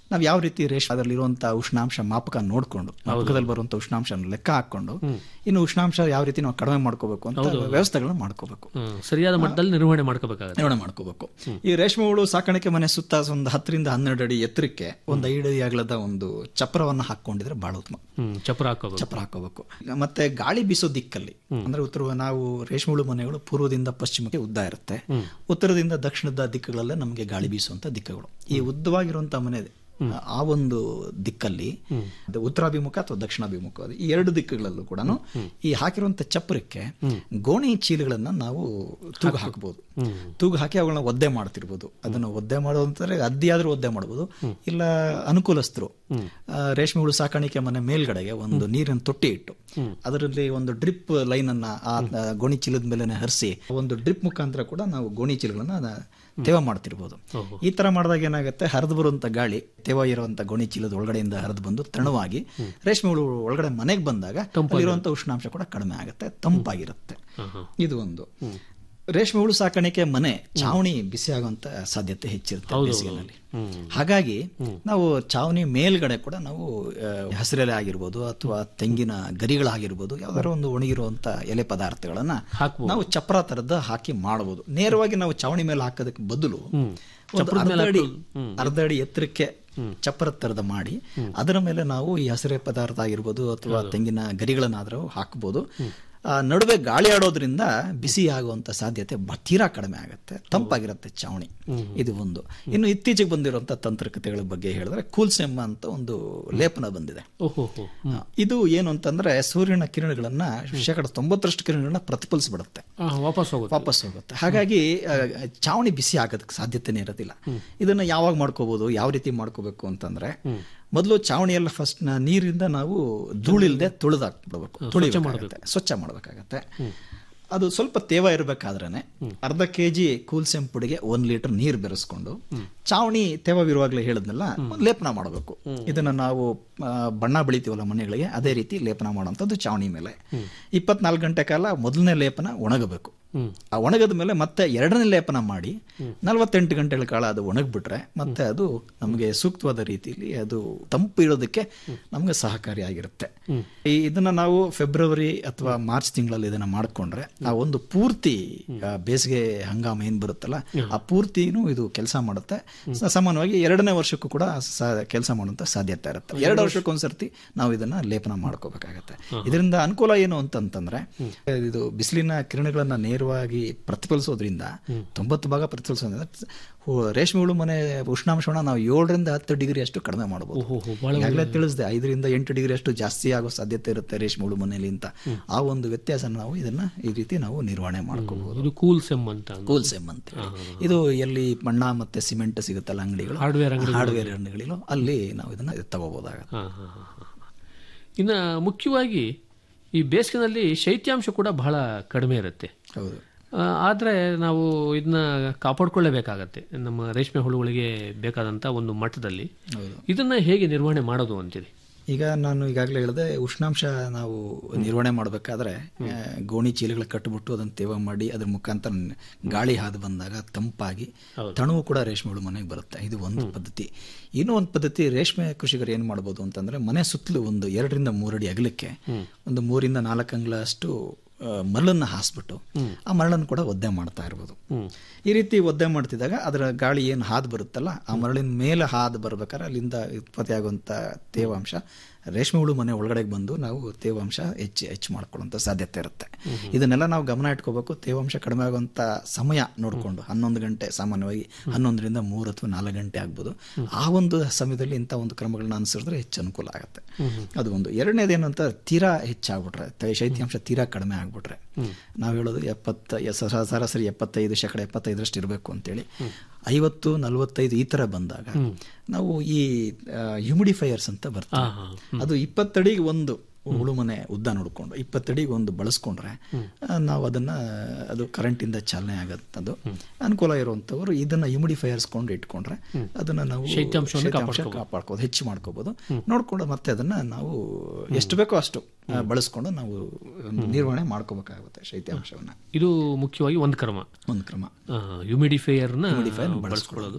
ನಾವು ಯಾವ ರೀತಿ ರೇಷ್ಮೆ ಅದರಲ್ಲಿರುವಂತಹ ಉಷ್ಣಾಂಶ ಮಾಪಕ ನೋಡ್ಕೊಂಡು ಮಾಪಕದಲ್ಲಿ ಬರುವಂತ ಉಷ್ಣಾಂಶ ಲೆಕ್ಕ ಹಾಕೊಂಡು ಇನ್ನು ಉಷ್ಣಾಂಶ ಯಾವ ರೀತಿ ನಾವು ಕಡಿಮೆ ಮಾಡ್ಕೋಬೇಕು ಅಂತ ವ್ಯವಸ್ಥೆಗಳನ್ನ ಮಾಡ್ಕೋಬೇಕು ಹ್ಮ್. ಸರಿಯಾದ ಮಟ್ಟದಲ್ಲಿ ನಿರ್ವಹಣೆ ಮಾಡ್ಕೋಬೇಕಾಗತ್ತೆ ನಿರ್ವಹಣೆ ಮಾಡ್ಕೋಬೇಕು ಈ ರೇಷ್ಮೆ ಹುಳು ಸಾಕಾಣಿಕೆ ಮನೆ ಸುತ್ತ ಒಂದು ಹತ್ತರಿಂದ ಹನ್ನೆರಡು ಅಡಿ ಎತ್ತರಕ್ಕೆ ಒಂದು ಐದು ಅಡಿ ಅಗಲದ ಒಂದು ಚಪ್ರವನ್ನ ಹಾಕೊಂಡಿದ್ರೆ ಬಹಳ ಉತ್ತಮ ಹ್ಮ್ ಚಪ್ರ ಹಾಕೋಬೇಕು ಚಪ್ರ ಹಾಕೋಬೇಕು ಮತ್ತೆ ಗಾಳಿ ಬೀಸೋ ದಿಕ್ಕಲ್ಲಿ ಅಂದ್ರೆ ಉತ್ತರ ನಾವು ರೇಷ್ಮೆ ಹುಳು ಮನೆಗಳು ಪೂರ್ವದಿಂದ ಪಶ್ಚಿಮಕ್ಕೆ ಉದ್ದ ಇರುತ್ತೆ ಉತ್ತರದಿಂದ ದಕ್ಷಿಣದ ದಿಕ್ಕುಗಳಲ್ಲೇ ನಮಗೆ ಗಾಳಿ ಬೀಸುವಂತ ದಿಕ್ಕುಗಳು ಈ ಉದ್ದವಾಗಿರುವಂತಹ ಮನೆ ಆ ಒಂದು ದಿಕ್ಕಲ್ಲಿ ಅದು ಉತ್ತರಾಭಿಮುಖ ಅಥವಾ ದಕ್ಷಿಣಾಭಿಮುಖ ಅದು ಈ ಎರಡು ದಿಕ್ಕುಗಳಲ್ಲೂ ಕೂಡ ಈ ಹಾಕಿರುವಂತ ಚಪ್ರಕ್ಕೆ ಗೋಣಿ ಚೀಲಗಳನ್ನ ನಾವು ತೂಗು ಹಾಕಬಹುದು ತೂಗು ಹಾಕಿ ಅವುಗಳನ್ನ ಒದ್ದೆ ಮಾಡ್ತಿರ್ಬೋದು ಅದನ್ನ ಒದ್ದೆ ಮಾಡೋದಂದ್ರೆ ಅದ್ದಿ ಆದ್ರೂ ಒದ್ದೆ ಮಾಡ್ಬೋದು ಇಲ್ಲ ಅನುಕೂಲಸ್ಥರು ಆ, ರೇಷ್ಮೆ ಹುಳು ಸಾಕಾಣಿಕೆ ಮನೆ ಮೇಲ್ಗಡೆಗೆ ಒಂದು ನೀರಿನ ತೊಟ್ಟಿ ಇಟ್ಟು ಅದರಲ್ಲಿ ಒಂದು ಡ್ರಿಪ್ ಲೈನ್ ಅನ್ನ ಆ ಆ ಗೋಣಿ ಚೀಲದ ಮೇಲೆ ಹರಿಸಿ ಒಂದು ಡ್ರಿಪ್ ಮುಖಾಂತರ ಕೂಡ ನಾವು ಗೋಣಿ ಚೀಲಗಳನ್ನ ತೇವ ಮಾಡ್ತಿರ್ಬೋದು ಈ ತರ ಮಾಡಿದಾಗ ಏನಾಗುತ್ತೆ ಹರಿದು ಬರುವಂತ ಗಾಳಿ ತೇವ ಇರುವಂತ ಗೋಣಿ ಚೀಲದ ಒಳಗಡೆಯಿಂದ ಹರಿದು ಬಂದು ತಣವಾಗಿ ರೇಷ್ಮೆ ಹುಳು ಒಳಗಡೆ ಮನೆಗೆ ಬಂದಾಗ ಇರುವಂತ ಉಷ್ಣಾಂಶ ಕೂಡ ಕಡಿಮೆ ಆಗುತ್ತೆ ತಂಪಾಗಿರುತ್ತೆ ಇದು ಒಂದು ರೇಷ್ಮೆ ಹುಳು ಸಾಕಾಣಿಕೆ ಮನೆ ಚಾವಣಿ ಬಿಸಿ ಆಗುವಂತ ಸಾಧ್ಯತೆ ಹೆಚ್ಚಿರುತ್ತೆ ಬೇಸಿಗೆನಲ್ಲಿ ಹಾಗಾಗಿ ನಾವು ಚಾವಣಿ ಮೇಲ್ಗಡೆ ಕೂಡ ನಾವು ಆ, ಹಸಿರೆಲೆ ಆಗಿರ್ಬೋದು ಅಥವಾ ತೆಂಗಿನ ಗರಿಗಳಾಗಿರ್ಬೋದು ಯಾವ್ದಾದ್ರು ಒಂದು ಒಣಗಿರುವಂತ ಎಲೆ ಪದಾರ್ಥಗಳನ್ನ ನಾವು ಚಪ್ರ ತರದ ಹಾಕಿ ಮಾಡಬಹುದು ನೇರವಾಗಿ ನಾವು ಚಾವಣಿ ಮೇಲೆ ಹಾಕೋದಕ್ಕೆ ಬದಲು ಒಂದು ಅರ್ಧ ಅಡಿ ಅರ್ಧ ಅಡಿ ಎತ್ತರಕ್ಕೆ ಚಪ್ಪರ ತರದ ಮಾಡಿ ಅದರ ಮೇಲೆ ನಾವು ಈ ಹಸಿರೆ ಪದಾರ್ಥ ಆಗಿರ್ಬೋದು ಅಥವಾ ತೆಂಗಿನ ಗರಿಗಳನ್ನಾದ್ರೂ ಹಾಕಬಹುದು ಆ ನಡುವೆ ಗಾಳಿ ಆಡೋದ್ರಿಂದ ಬಿಸಿ ಆಗುವಂತ ಸಾಧ್ಯತೆ ಬ- ತೀರಾ ಕಡಿಮೆ ಆಗುತ್ತೆ ತಂಪಾಗಿರುತ್ತೆ ಚಾವಣಿ ಇದು ಒಂದು ಇನ್ನು ಇತ್ತೀಚೆಗೆ ಬಂದಿರುವಂತ ತಂತ್ರಕತೆಗಳ ಬಗ್ಗೆ ಹೇಳಿದ್ರೆ ಕೂಲ್ಸೆಮ್ ಅಂತ ಒಂದು ಲೇಪನ ಬಂದಿದೆ ಓಹೋ ಹೋ ಆ, ಇದು ಏನು ಅಂತಂದ್ರೆ ಸೂರ್ಯನ ಕಿರಣಗಳನ್ನ ಶೇಕಡ ತೊಂಬತ್ತರಷ್ಟು ಕಿರಣಗಳನ್ನ ಪ್ರತಿಫಲಿಸ್ಬಿಡುತ್ತೆ ಆ, ವಾಪಸ್ ಹೋಗುತ್ತೆ ವಾಪಸ್ ಹೋಗುತ್ತೆ ಹಾಗಾಗಿ ಆ, ಚಾವಣಿ ಬಿಸಿ ಆಗೋದಕ್ಕೆ ಸಾಧ್ಯತೆನೇ ಇರೋದಿಲ್ಲ ಇದನ್ನ ಯಾವಾಗ ಮಾಡ್ಕೋಬಹುದು ಯಾವ ರೀತಿ ಮಾಡ್ಕೋಬೇಕು ಅಂತಂದ್ರೆ ಮೊದಲು ಚಾವಣಿಯೆಲ್ಲ ಫಸ್ಟ್ ನೀರಿಂದ ನಾವು ಧೂಳಿಲ್ದೆ ತುಳಿದಾಕ್ಬಿಡ್ಬೇಕು ತುಳಿಬೇಕಾಗುತ್ತೆ ಸ್ವಚ್ಛ ಮಾಡಬೇಕಾಗತ್ತೆ ಅದು ಸ್ವಲ್ಪ ತೇವ ಇರಬೇಕಾದ್ರೇನೆ ಅರ್ಧ ಕೆ ಜಿ ಕೂಲ್ಸೆಂ ಪುಡಿಗೆ ಒಂದ್ ಲೀಟರ್ ನೀರು ಬೆರೆಸ್ಕೊಂಡು ಚಾವಣಿ ತೇವವಿರುವಾಗಲೇ ಹೇಳಿದ್ನಲ್ಲ ಒಂದ್ ಲೇಪನ ಮಾಡಬೇಕು ಇದನ್ನ ನಾವು ಆ, ಬಣ್ಣ ಬೆಳಿತೀವಲ್ಲ ಮನೆಗಳಿಗೆ ಅದೇ ರೀತಿ ಲೇಪನ ಮಾಡುವಂಥದ್ದು ಚಾವಣಿ ಮೇಲೆ ಇಪ್ಪತ್ನಾಲ್ಕು ಗಂಟೆ ಕಾಲ ಮೊದಲನೇ ಲೇಪನ ಒಣಗಬೇಕು ಆ ಒಣಗದ ಮೇಲೆ ಮತ್ತೆ ಎರಡನೇ ಲೇಪನ ಮಾಡಿ ನಲವತ್ತೆಂಟು ಗಂಟೆಗಳ ಕಾಲ ಅದು ಒಣಗ್ಬಿಟ್ರೆ ಮತ್ತೆ ಅದು ನಮಗೆ ಸೂಕ್ತವಾದ ರೀತಿಯಲ್ಲಿ ಅದು ತಂಪು ಇರೋದಕ್ಕೆ ನಮಗೆ ಸಹಕಾರಿಯಾಗಿರುತ್ತೆ ಈ ಇದನ್ನ ನಾವು ಫೆಬ್ರವರಿ ಅಥವಾ ಮಾರ್ಚ್ ತಿಂಗಳಲ್ಲಿ ಇದನ್ನ ಮಾಡ್ಕೊಂಡ್ರೆ ಆ ಒಂದು ಪೂರ್ತಿ ಆ, ಬೇಸಿಗೆ ಹಂಗಾಮ ಏನ್ ಬರುತ್ತಲ್ಲ ಆ ಪೂರ್ತಿನೂ ಇದು ಕೆಲಸ ಮಾಡುತ್ತೆ ಸ- ಸಾಮಾನ್ಯವಾಗಿ ಎರಡನೇ ವರ್ಷಕ್ಕೂ ಕೂಡ ಕೆಲಸ ಮಾಡುವಂತ ಸಾಧ್ಯತೆ ಇರುತ್ತೆ ಎರಡು ವರ್ಷಕ್ಕೊಂದ್ಸರ್ತಿ ನಾವು ಇದನ್ನ ಲೇಪನ ಮಾಡ್ಕೋಬೇಕಾಗತ್ತೆ ಇದರಿಂದ ಅನುಕೂಲ ಏನು ಅಂತಂತಂದ್ರೆ ಇದು ಬಿಸಿಲಿನ ಕಿರಣಗಳನ್ನ ನೇರವಾಗಿ ಪ್ರತಿಫಲಿಸೋದ್ರಿಂದ ತೊಂಬತ್ತು ಭಾಗ ಪ್ರತಿಫಲಿಸೋದ್ರಿಂದ ಹು- ರೇಷ್ಮೆ ಹುಳು ಮನೆ ಉಷ್ಣಾಂಶವನ್ನ ನಾವು ಏಳರಿಂದ ಹತ್ತು ಡಿಗ್ರಿ ಅಷ್ಟು ಕಡಿಮೆ ಮಾಡಬಹುದು ಈಗಾಗಲೇ ತಿಳಿಸಿದೆ ಐದರಿಂದ ಎಂಟು ಡಿಗ್ರಿ ಅಷ್ಟು ಜಾಸ್ತಿ ಆಗೋ ಸಾಧ್ಯತೆ ಇರುತ್ತೆ ರೇಷ್ಮೆ ಹುಳು ಮನೆಯಲ್ಲಿ ಅಂತ ಆ ಒಂದು ವ್ಯತ್ಯಾಸ ನಾವು ಇದನ್ನ ಈ ರೀತಿ ನಾವು ನಿರ್ವಹಣೆ ಮಾಡ್ಕೋಬಹುದು ಇದು ಕೂಲ್ ಸೆಮ್ ಅಂತ ಕೂಲ್ ಸೆಮ್ ಅಂತ ಹೇಳಿ. ಇದು ಎಲ್ಲಿ ಮಣ್ಣ ಮತ್ತೆ ಸಿಮೆಂಟ್ ಸಿಗುತ್ತಲ್ಲ ಅಂಗಡಿಗಳು Hardware ಅಂಗಡಿಗಳು. ಹಾರ್ಡ್ವೇರ್ ಅಂಗಡಿಗಳು ಅಲ್ಲಿ ನಾವು ಇದನ್ನ ತಗೋಬಹುದಾಗುತ್ತೆ ಹಾ, ಹಾ, ಹಾ, ಹಾ. ಇನ್ನು ಮುಖ್ಯವಾಗಿ ಈ ಬೇಸಿಗೆನಲ್ಲಿ ಶೈತ್ಯಾಂಶ ಕೂಡ ಬಹಳ ಕಡಿಮೆ ಇರುತ್ತೆ ಹೌದು ಆ, ಆದ್ರೆ ನಾವು ಇದನ್ನ ಕಾಪಾಡ್ಕೊಳ್ಳೇಬೇಕಾಗತ್ತೆ ನಮ್ಮ ರೇಷ್ಮೆ ಹುಳುಗಳಿಗೆ ಬೇಕಾದಂತ ಒಂದು ಮಟ್ಟದಲ್ಲಿ ಇದನ್ನ ಹೇಗೆ ನಿರ್ವಹಣೆ ಮಾಡೋದು ಅಂತೀರಿ ಈಗ ನಾನು ಈಗಾಗಲೇ ಹೇಳಿದೆ ಉಷ್ಣಾಂಶ ನಾವು ನಿರ್ವಹಣೆ ಮಾಡಬೇಕಾದ್ರೆ ಆ, ಗೋಣಿ ಚೀಲಗಳು ಕಟ್ಟಿಬಿಟ್ಟು ಅದನ್ನು ತೇವ ಮಾಡಿ ಅದ್ರ ಮುಖಾಂತರ ನ- ಗಾಳಿ ಹಾದು ಬಂದಾಗ ತಂಪಾಗಿ ತಣುವು ಕೂಡ ರೇಷ್ಮೆ ಹುಳು ಮನೆಗೆ ಬರುತ್ತೆ ಇದು ಒಂದು ಪದ್ಧತಿ ಇನ್ನೂ ಒಂದು ಪದ್ಧತಿ ರೇಷ್ಮೆ ಕೃಷಿಕರು ಏನು ಮಾಡ್ಬೋದು ಅಂತಂದ್ರೆ ಮನೆ ಸುತ್ತಲೂ ಒಂದು ಎರಡರಿಂದ ಮೂರಡಿ ಅಗಲಕ್ಕೆ ಒಂದು ಮೂರಿಂದ ನಾಲ್ಕು ಅಂಗ್ಲಷ್ಟು ಆ, ಮರಳನ್ನ ಹಾಸ್ಬಿಟ್ಟು ಆ ಮರಳನ್ನು ಕೂಡ ಒದ್ದೆ ಮಾಡ್ತಾ ಇರ್ಬೋದು ಈ ರೀತಿ ಒದ್ದೆ ಮಾಡ್ತಿದ್ದಾಗ ಅದರ ಗಾಳಿ ಏನು ಹಾದು ಬರುತ್ತಲ್ಲ ಆ ಮರಳಿನ ಮೇಲೆ ಹಾದು ಬರ್ಬೇಕಾದ್ರೆ ಅಲ್ಲಿಂದ ಉತ್ಪತ್ತಿಯಾಗುವಂಥ ತೇವಾಂಶ ರೇಷ್ಮೆ ಹುಳು ಮನೆ ಒಳಗಡೆ ಬಂದು ನಾವು ತೇವಾಂಶ ಹೆಚ್ಚು ಹೆಚ್ಚು ಮಾಡ್ಕೊಳ್ಳುವಂಥ ಸಾಧ್ಯತೆ ಇರುತ್ತೆ ಇದನ್ನೆಲ್ಲ ನಾವು ಗಮನ ಇಟ್ಕೋಬೇಕು ತೇವಾಂಶ ಕಡಿಮೆ ಆಗುವಂಥ ಸಮಯ ನೋಡಿಕೊಂಡು ಹನ್ನೊಂದು ಗಂಟೆ ಸಾಮಾನ್ಯವಾಗಿ ಹನ್ನೊಂದರಿಂದ ಮೂರು ಅಥವಾ ನಾಲ್ಕು ಗಂಟೆ ಆಗ್ಬೋದು ಆ ಒಂದು ಸಮಯದಲ್ಲಿ ಇಂಥ ಒಂದು ಕ್ರಮಗಳನ್ನ ಅನುಸರಿಸಿದ್ರೆ ಹೆಚ್ಚು ಅನುಕೂಲ ಆಗುತ್ತೆ ಅದು ಒಂದು ಎರಡನೇದೇನು ಅಂತ ತೀರಾ ಹೆಚ್ಚಾಗ್ಬಿಟ್ರೆ ತ- ಶೈತ್ಯಾಂಶ ತೀರಾ ಕಡಿಮೆ ಆಗ್ಬಿಟ್ರೆ ನಾವು ಹೇಳೋದು ಎಪ್ಪತ್ತ ಎ- ಸರ- ಸರಾಸರಿ ಎಪ್ಪತ್ತೈದು ಶೇಕಡ ಎಪ್ಪತ್ತೈದರಷ್ಟು ಇರಬೇಕು ಅಂತೇಳಿ ಐವತ್ತು ನಲವತ್ತೈದು ಈ ತರ ಬಂದಾಗ ನಾವು ಈ ಹ್ಯೂಮಿಡಿಫೈಯರ್ಸ್ ಅಂತ ಬರ್ತವೆ ಅದು ಇಪ್ಪತ್ತಡಿಗೆ ಒಂದು ಉಳುಮನೆ ಉದ್ದ ನೋಡ್ಕೊಂಡು ಇಪ್ಪತ್ತಡಿಗೆ ಒಂದು ಬಳಸ್ಕೊಂಡ್ರೆ ಆ, ನಾವು ಅದನ್ನ ಅದು ಕರೆಂಟಿಂದ ಚಾಲನೆ ಆಗತ್ತದು ಅನುಕೂಲ ಇರುವಂತವರು ಇದನ್ನ ಹ್ಯೂಮಿಡಿಫೈಯರ್ಸ್ ಕೊಂಡು ಇಟ್ಕೊಂಡ್ರೆ ಅದನ್ನ ನಾವು ಶೈತ್ಯಾಂಶವನ್ನು ಶೈತ್ಯಾಂಶ ಕಾಪಾಡ್ಕೋದು ಹೆಚ್ಚು ಮಾಡ್ಕೋಬಹುದು ನೋಡ್ಕೊಂಡು ಮತ್ತೆ ಅದನ್ನ ನಾವು ಎಷ್ಟು ಬೇಕೋ ಅಷ್ಟು ಆ, ಬಳಸ್ಕೊಂಡು ನಾವು ನಿರ್ವಹಣೆ ಮಾಡ್ಕೋಬೇಕಾಗುತ್ತೆ ಶೈತ್ಯಾಂಶವನ್ನ ಇದು ಮುಖ್ಯವಾಗಿ ಒಂದು ಕ್ರಮ ಒಂದು ಕ್ರಮ ಹ್ಯುಮಿಡಿಫೈಯರ್ನ Humidifier ಬಳಸ್ಕೊಳ್ಳೋದು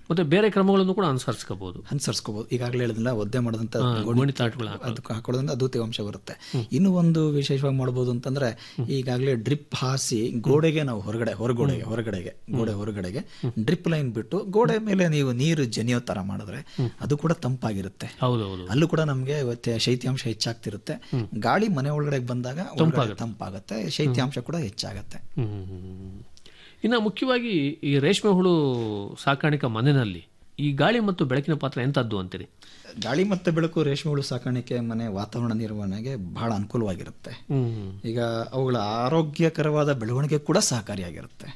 ಮತ್ತೆ ಬೇರೆ ಕ್ರಮಗಳನ್ನು ಕೂಡ ಅನುಸರಿಸ್ಕೋಬಹುದು ಅನುಸರಿಸ್ಕೋಬಹುದು ಈಗಾಗಲೇ ಹೇಳಿದ್ನಲ್ಲ ಒದ್ದೆ ಮಾಡಿದಂತ ಗೋಣಿತಾಟುಗಳು ಅದಕ್ಕೆ ಹಾಕೊಳ್ಳೋದ್ರಿಂದ ಅದು ತೇವಾಂಶ ಬರುತ್ತೆ ಇನ್ನು ಒಂದು ವಿಶೇಷವಾಗಿ ಮಾಡ್ಬೋದು ಅಂತಂದ್ರೆ ಈಗಾಗಲೇ ಡ್ರಿಪ್ ಹಾಸಿ ಗೋಡೆಗೆ ನಾವು ಹೊರಗಡೆ ಹೊರಗೋಡೆಗೆ ಹೊರಗಡೆಗೆ ಗೋಡೆ ಹೊರಗಡೆಗೆ ಡ್ರಿಪ್ ಲೈನ್ ಬಿಟ್ಟು ಗೋಡೆ ಮೇಲೆ ನೀವು ನೀರು ಜನಿಯೋ ತರ ಮಾಡಿದ್ರೆ ಅದು ಕೂಡ ತಂಪಾಗಿರುತ್ತೆ ಹೌದೌದು ಅಲ್ಲೂ ಕೂಡ ನಮಗೆ ಶೈತ್ಯಾಂಶ ಹೆಚ್ಚಾಗ್ತಿರುತ್ತೆ ಗಾಳಿ ಮನೆ ಒಳಗಡೆ ಬಂದಾಗ ಒಳಗಡೆ ತಂಪಾಗುತ್ತೆ ಶೈತ್ಯಾಂಶ ಕೂಡ ಹೆಚ್ಚಾಗತ್ತೆ ಹ್ಮ್. ಇನ್ನು ಮುಖ್ಯವಾಗಿ ಈ ರೇಷ್ಮೆ ಹುಳು ಸಾಕಾಣಿಕಾ ಮನೆಯಲ್ಲಿ ಈ ಗಾಳಿ ಮತ್ತು ಬೆಳಕಿನ ಪಾತ್ರ ಎಂತದ್ದು ಅಂತೀರಿ ಗಾಳಿ ಮತ್ತೆ ಬೆಳಕು ರೇಷ್ಮೆ ಹುಳು ಸಾಕಾಣಿಕೆ ಮನೆ ವಾತಾವರಣ ನಿರ್ವಹಣೆಗೆ ಬಹಳ ಅನುಕೂಲವಾಗಿರುತ್ತೆ ಹ್ಮ್ ಈಗ ಅವುಗಳ ಆರೋಗ್ಯಕರವಾದ ಬೆಳವಣಿಗೆ ಕೂಡ ಸಹಕಾರಿಯಾಗಿರುತ್ತೆ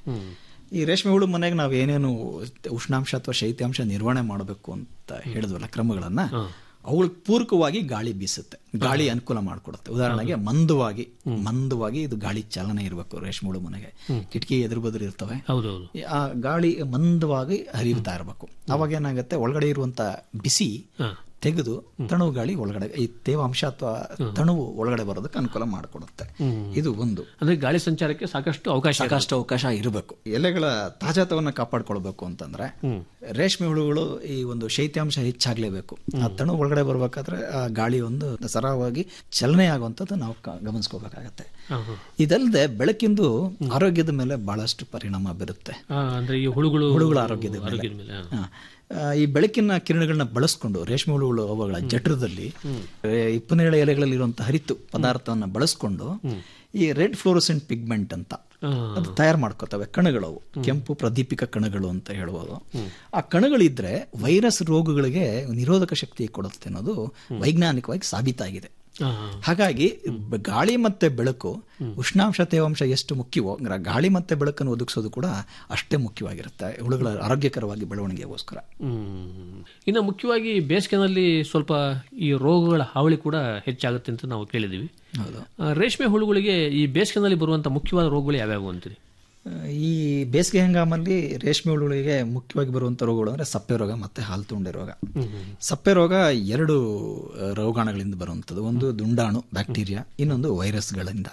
ಈ ರೇಷ್ಮೆ ಹುಳು ಮನೆಗೆ ನಾವು ಏನೇನು ಉಷ್ಣಾಂಶ ಅಥವಾ ಶೈತ್ಯಾಂಶ ನಿರ್ವಹಣೆ ಮಾಡಬೇಕು ಅಂತ ಹೇಳಿದ್ವಲ್ಲ ಕ್ರಮಗಳನ್ನ ಅವುಗಳಿಗೆ ಪೂರಕವಾಗಿ ಗಾಳಿ ಬೀಸುತ್ತೆ ಗಾಳಿ ಅನುಕೂಲ ಮಾಡಿಕೊಡುತ್ತೆ ಉದಾಹರಣೆಗೆ ಮಂದವಾಗಿ ಮಂದವಾಗಿ ಇದು ಗಾಳಿ ಚಾಲನೆ ಇರಬೇಕು ರೇಷ್ಮೆ ಹುಳು ಮನೆಗೆ ಕಿಟಕಿ ಎದುರು ಬದುರು ಇರ್ತವೆ ಹೌದೌದು ಆ ಗಾಳಿ ಮಂದವಾಗಿ ಹರಿಯುತ್ತಾ ಇರಬೇಕು ಅವಾಗ ಏನಾಗುತ್ತೆ ಒಳಗಡೆ ಇರುವಂತ ಬಿಸಿ ತೆಗೆದು ತಣುವು ಗಾಳಿ ಒಳಗಡೆ ಈ ತೇವಾಂಶ ಅಥವಾ ತಣುವು ಒಳಗಡೆ ಬರೋದಕ್ಕೆ ಅನುಕೂಲ ಮಾಡಿಕೊಡುತ್ತೆ ಇದು ಒಂದು ಅಂದ್ರೆ ಗಾಳಿ ಸಂಚಾರಕ್ಕೆ ಸಾಕಷ್ಟು ಅವಕಾಶ ಇದೆ. ಸಾಕಷ್ಟು ಅವಕಾಶ ಇರಬೇಕು ಎಲೆಗಳ ತಾಜಾತವನ್ನ ಕಾಪಾಡ್ಕೊಳ್ಬೇಕು ಅಂತಂದ್ರೆ ರೇಷ್ಮೆ ಹುಳುಗಳು ಈ ಒಂದು ಶೈತ್ಯಾಂಶ ಹೆಚ್ಚಾಗ್ಲೇಬೇಕು ಆ ತಣು ಒಳಗಡೆ ಬರ್ಬೇಕಾದ್ರೆ ಆ ಗಾಳಿ ಒಂದು ಸರಾಗವಾಗಿ ಚಲನೆ ಆಗುವಂಥದ್ದು ನಾವು ಕ- ಗಮನಿಸ್ಕೋಬೇಕಾಗತ್ತೆ ಇದಲ್ಲದೆ ಬೆಳಕಿಂದು ಆರೋಗ್ಯದ ಮೇಲೆ ಬಹಳಷ್ಟು ಪರಿಣಾಮ ಬೀರುತ್ತೆ ಆ, ಅಂದ್ರೆ ಈ ಹುಳುಗಳು ಹುಳುಗಳ ಆರೋಗ್ಯದ ಮೇಲೆ. ಆರೋಗ್ಯದ ಮೇಲೆ ಆ. ಹಾ. ಆ, ಈ ಬೆಳಕಿನ ಕಿರಣಗಳನ್ನ ಬಳಸ್ಕೊಂಡು ರೇಷ್ಮೆ ಹುಳುಗಳು ಅವುಗಳ ಜಠರದಲ್ಲಿ ಏ, ಇಪ್ಪನೇಳ ಎಲೆಗಳಲ್ಲಿ ಇರುವಂತಹ ಹರಿತು ಪದಾರ್ಥವನ್ನ ಬಳಸ್ಕೊಂಡು ಈ ರೆಡ್ ಫ್ಲೋರೋಸೆಂಟ್ ಪಿಗ್ಮೆಂಟ್ ಅಂತ ಅದು ತಯಾರು ಮಾಡ್ಕೋತವೆ ಕಣಗಳವು ಕೆಂಪು ಪ್ರದೀಪಿಕ ಕಣಗಳು ಅಂತ ಹೇಳ್ಬೋದು ಆ ಕಣಗಳಿದ್ರೆ ವೈರಸ್ ರೋಗಗಳಿಗೆ ನಿರೋಧಕ ಶಕ್ತಿ ಕೊಡುತ್ತೆ ಅನ್ನೋದು ವೈಜ್ಞಾನಿಕವಾಗಿ ಸಾಬೀತಾಗಿದೆ ಆ, ಹಾಗಾಗಿ ಬ- ಗಾಳಿ ಮತ್ತೆ ಬೆಳಕು ಉಷ್ಣಾಂಶ ತೇವಾಂಶ ಎಷ್ಟು ಮುಖ್ಯವೋ ಗ- ಗಾಳಿ ಮತ್ತೆ ಬೆಳಕನ್ನು ಒದಗಿಸೋದು ಕೂಡ ಅಷ್ಟೇ ಮುಖ್ಯವಾಗಿರುತ್ತೆ ಹುಳುಗಳ ಆರೋಗ್ಯಕರವಾಗಿ ಬೆಳವಣಿಗೆಗೋಸ್ಕರ ಹ್ಮ್. ಇನ್ನು ಮುಖ್ಯವಾಗಿ ಬೇಸಿಗೆನಲ್ಲಿ ಸ್ವಲ್ಪ ಈ ರೋಗಗಳ ಹಾವಳಿ ಕೂಡ ಹೆಚ್ಚಾಗುತ್ತೆ ಅಂತ ನಾವು ಕೇಳಿದೀವಿ ಹೌದು ಆ, ರೇಷ್ಮೆ ಹುಳುಗಳಿಗೆ ಈ ಬೇಸಿಗೆನಲ್ಲಿ ಬರುವಂತ ಮುಖ್ಯವಾದ ರೋಗಗಳು ಯಾವ್ಯಾವು ಅಂತೀರಿ ಆ, ಈ ಬೇಸಿಗೆ ಹಂಗಾಮಲ್ಲಿ ರೇಷ್ಮೆ ಹುಳುಗಳಿಗೆ ಮುಖ್ಯವಾಗಿ ಬರುವಂಥ ರೋಗಗಳು ಅಂದರೆ ಸಪ್ಪೆ ರೋಗ ಮತ್ತು ಹಾಲು ತುಂಡೆ ರೋಗ ಸಪ್ಪೆ ರೋಗ ಎರಡು ಆ, ರೋಗಾಣುಗಳಿಂದ ಬರುವಂಥದ್ದು ಒಂದು ದುಂಡಾಣು ಬ್ಯಾಕ್ಟೀರಿಯಾ ಇನ್ನೊಂದು ವೈರಸ್ಗಳಿಂದ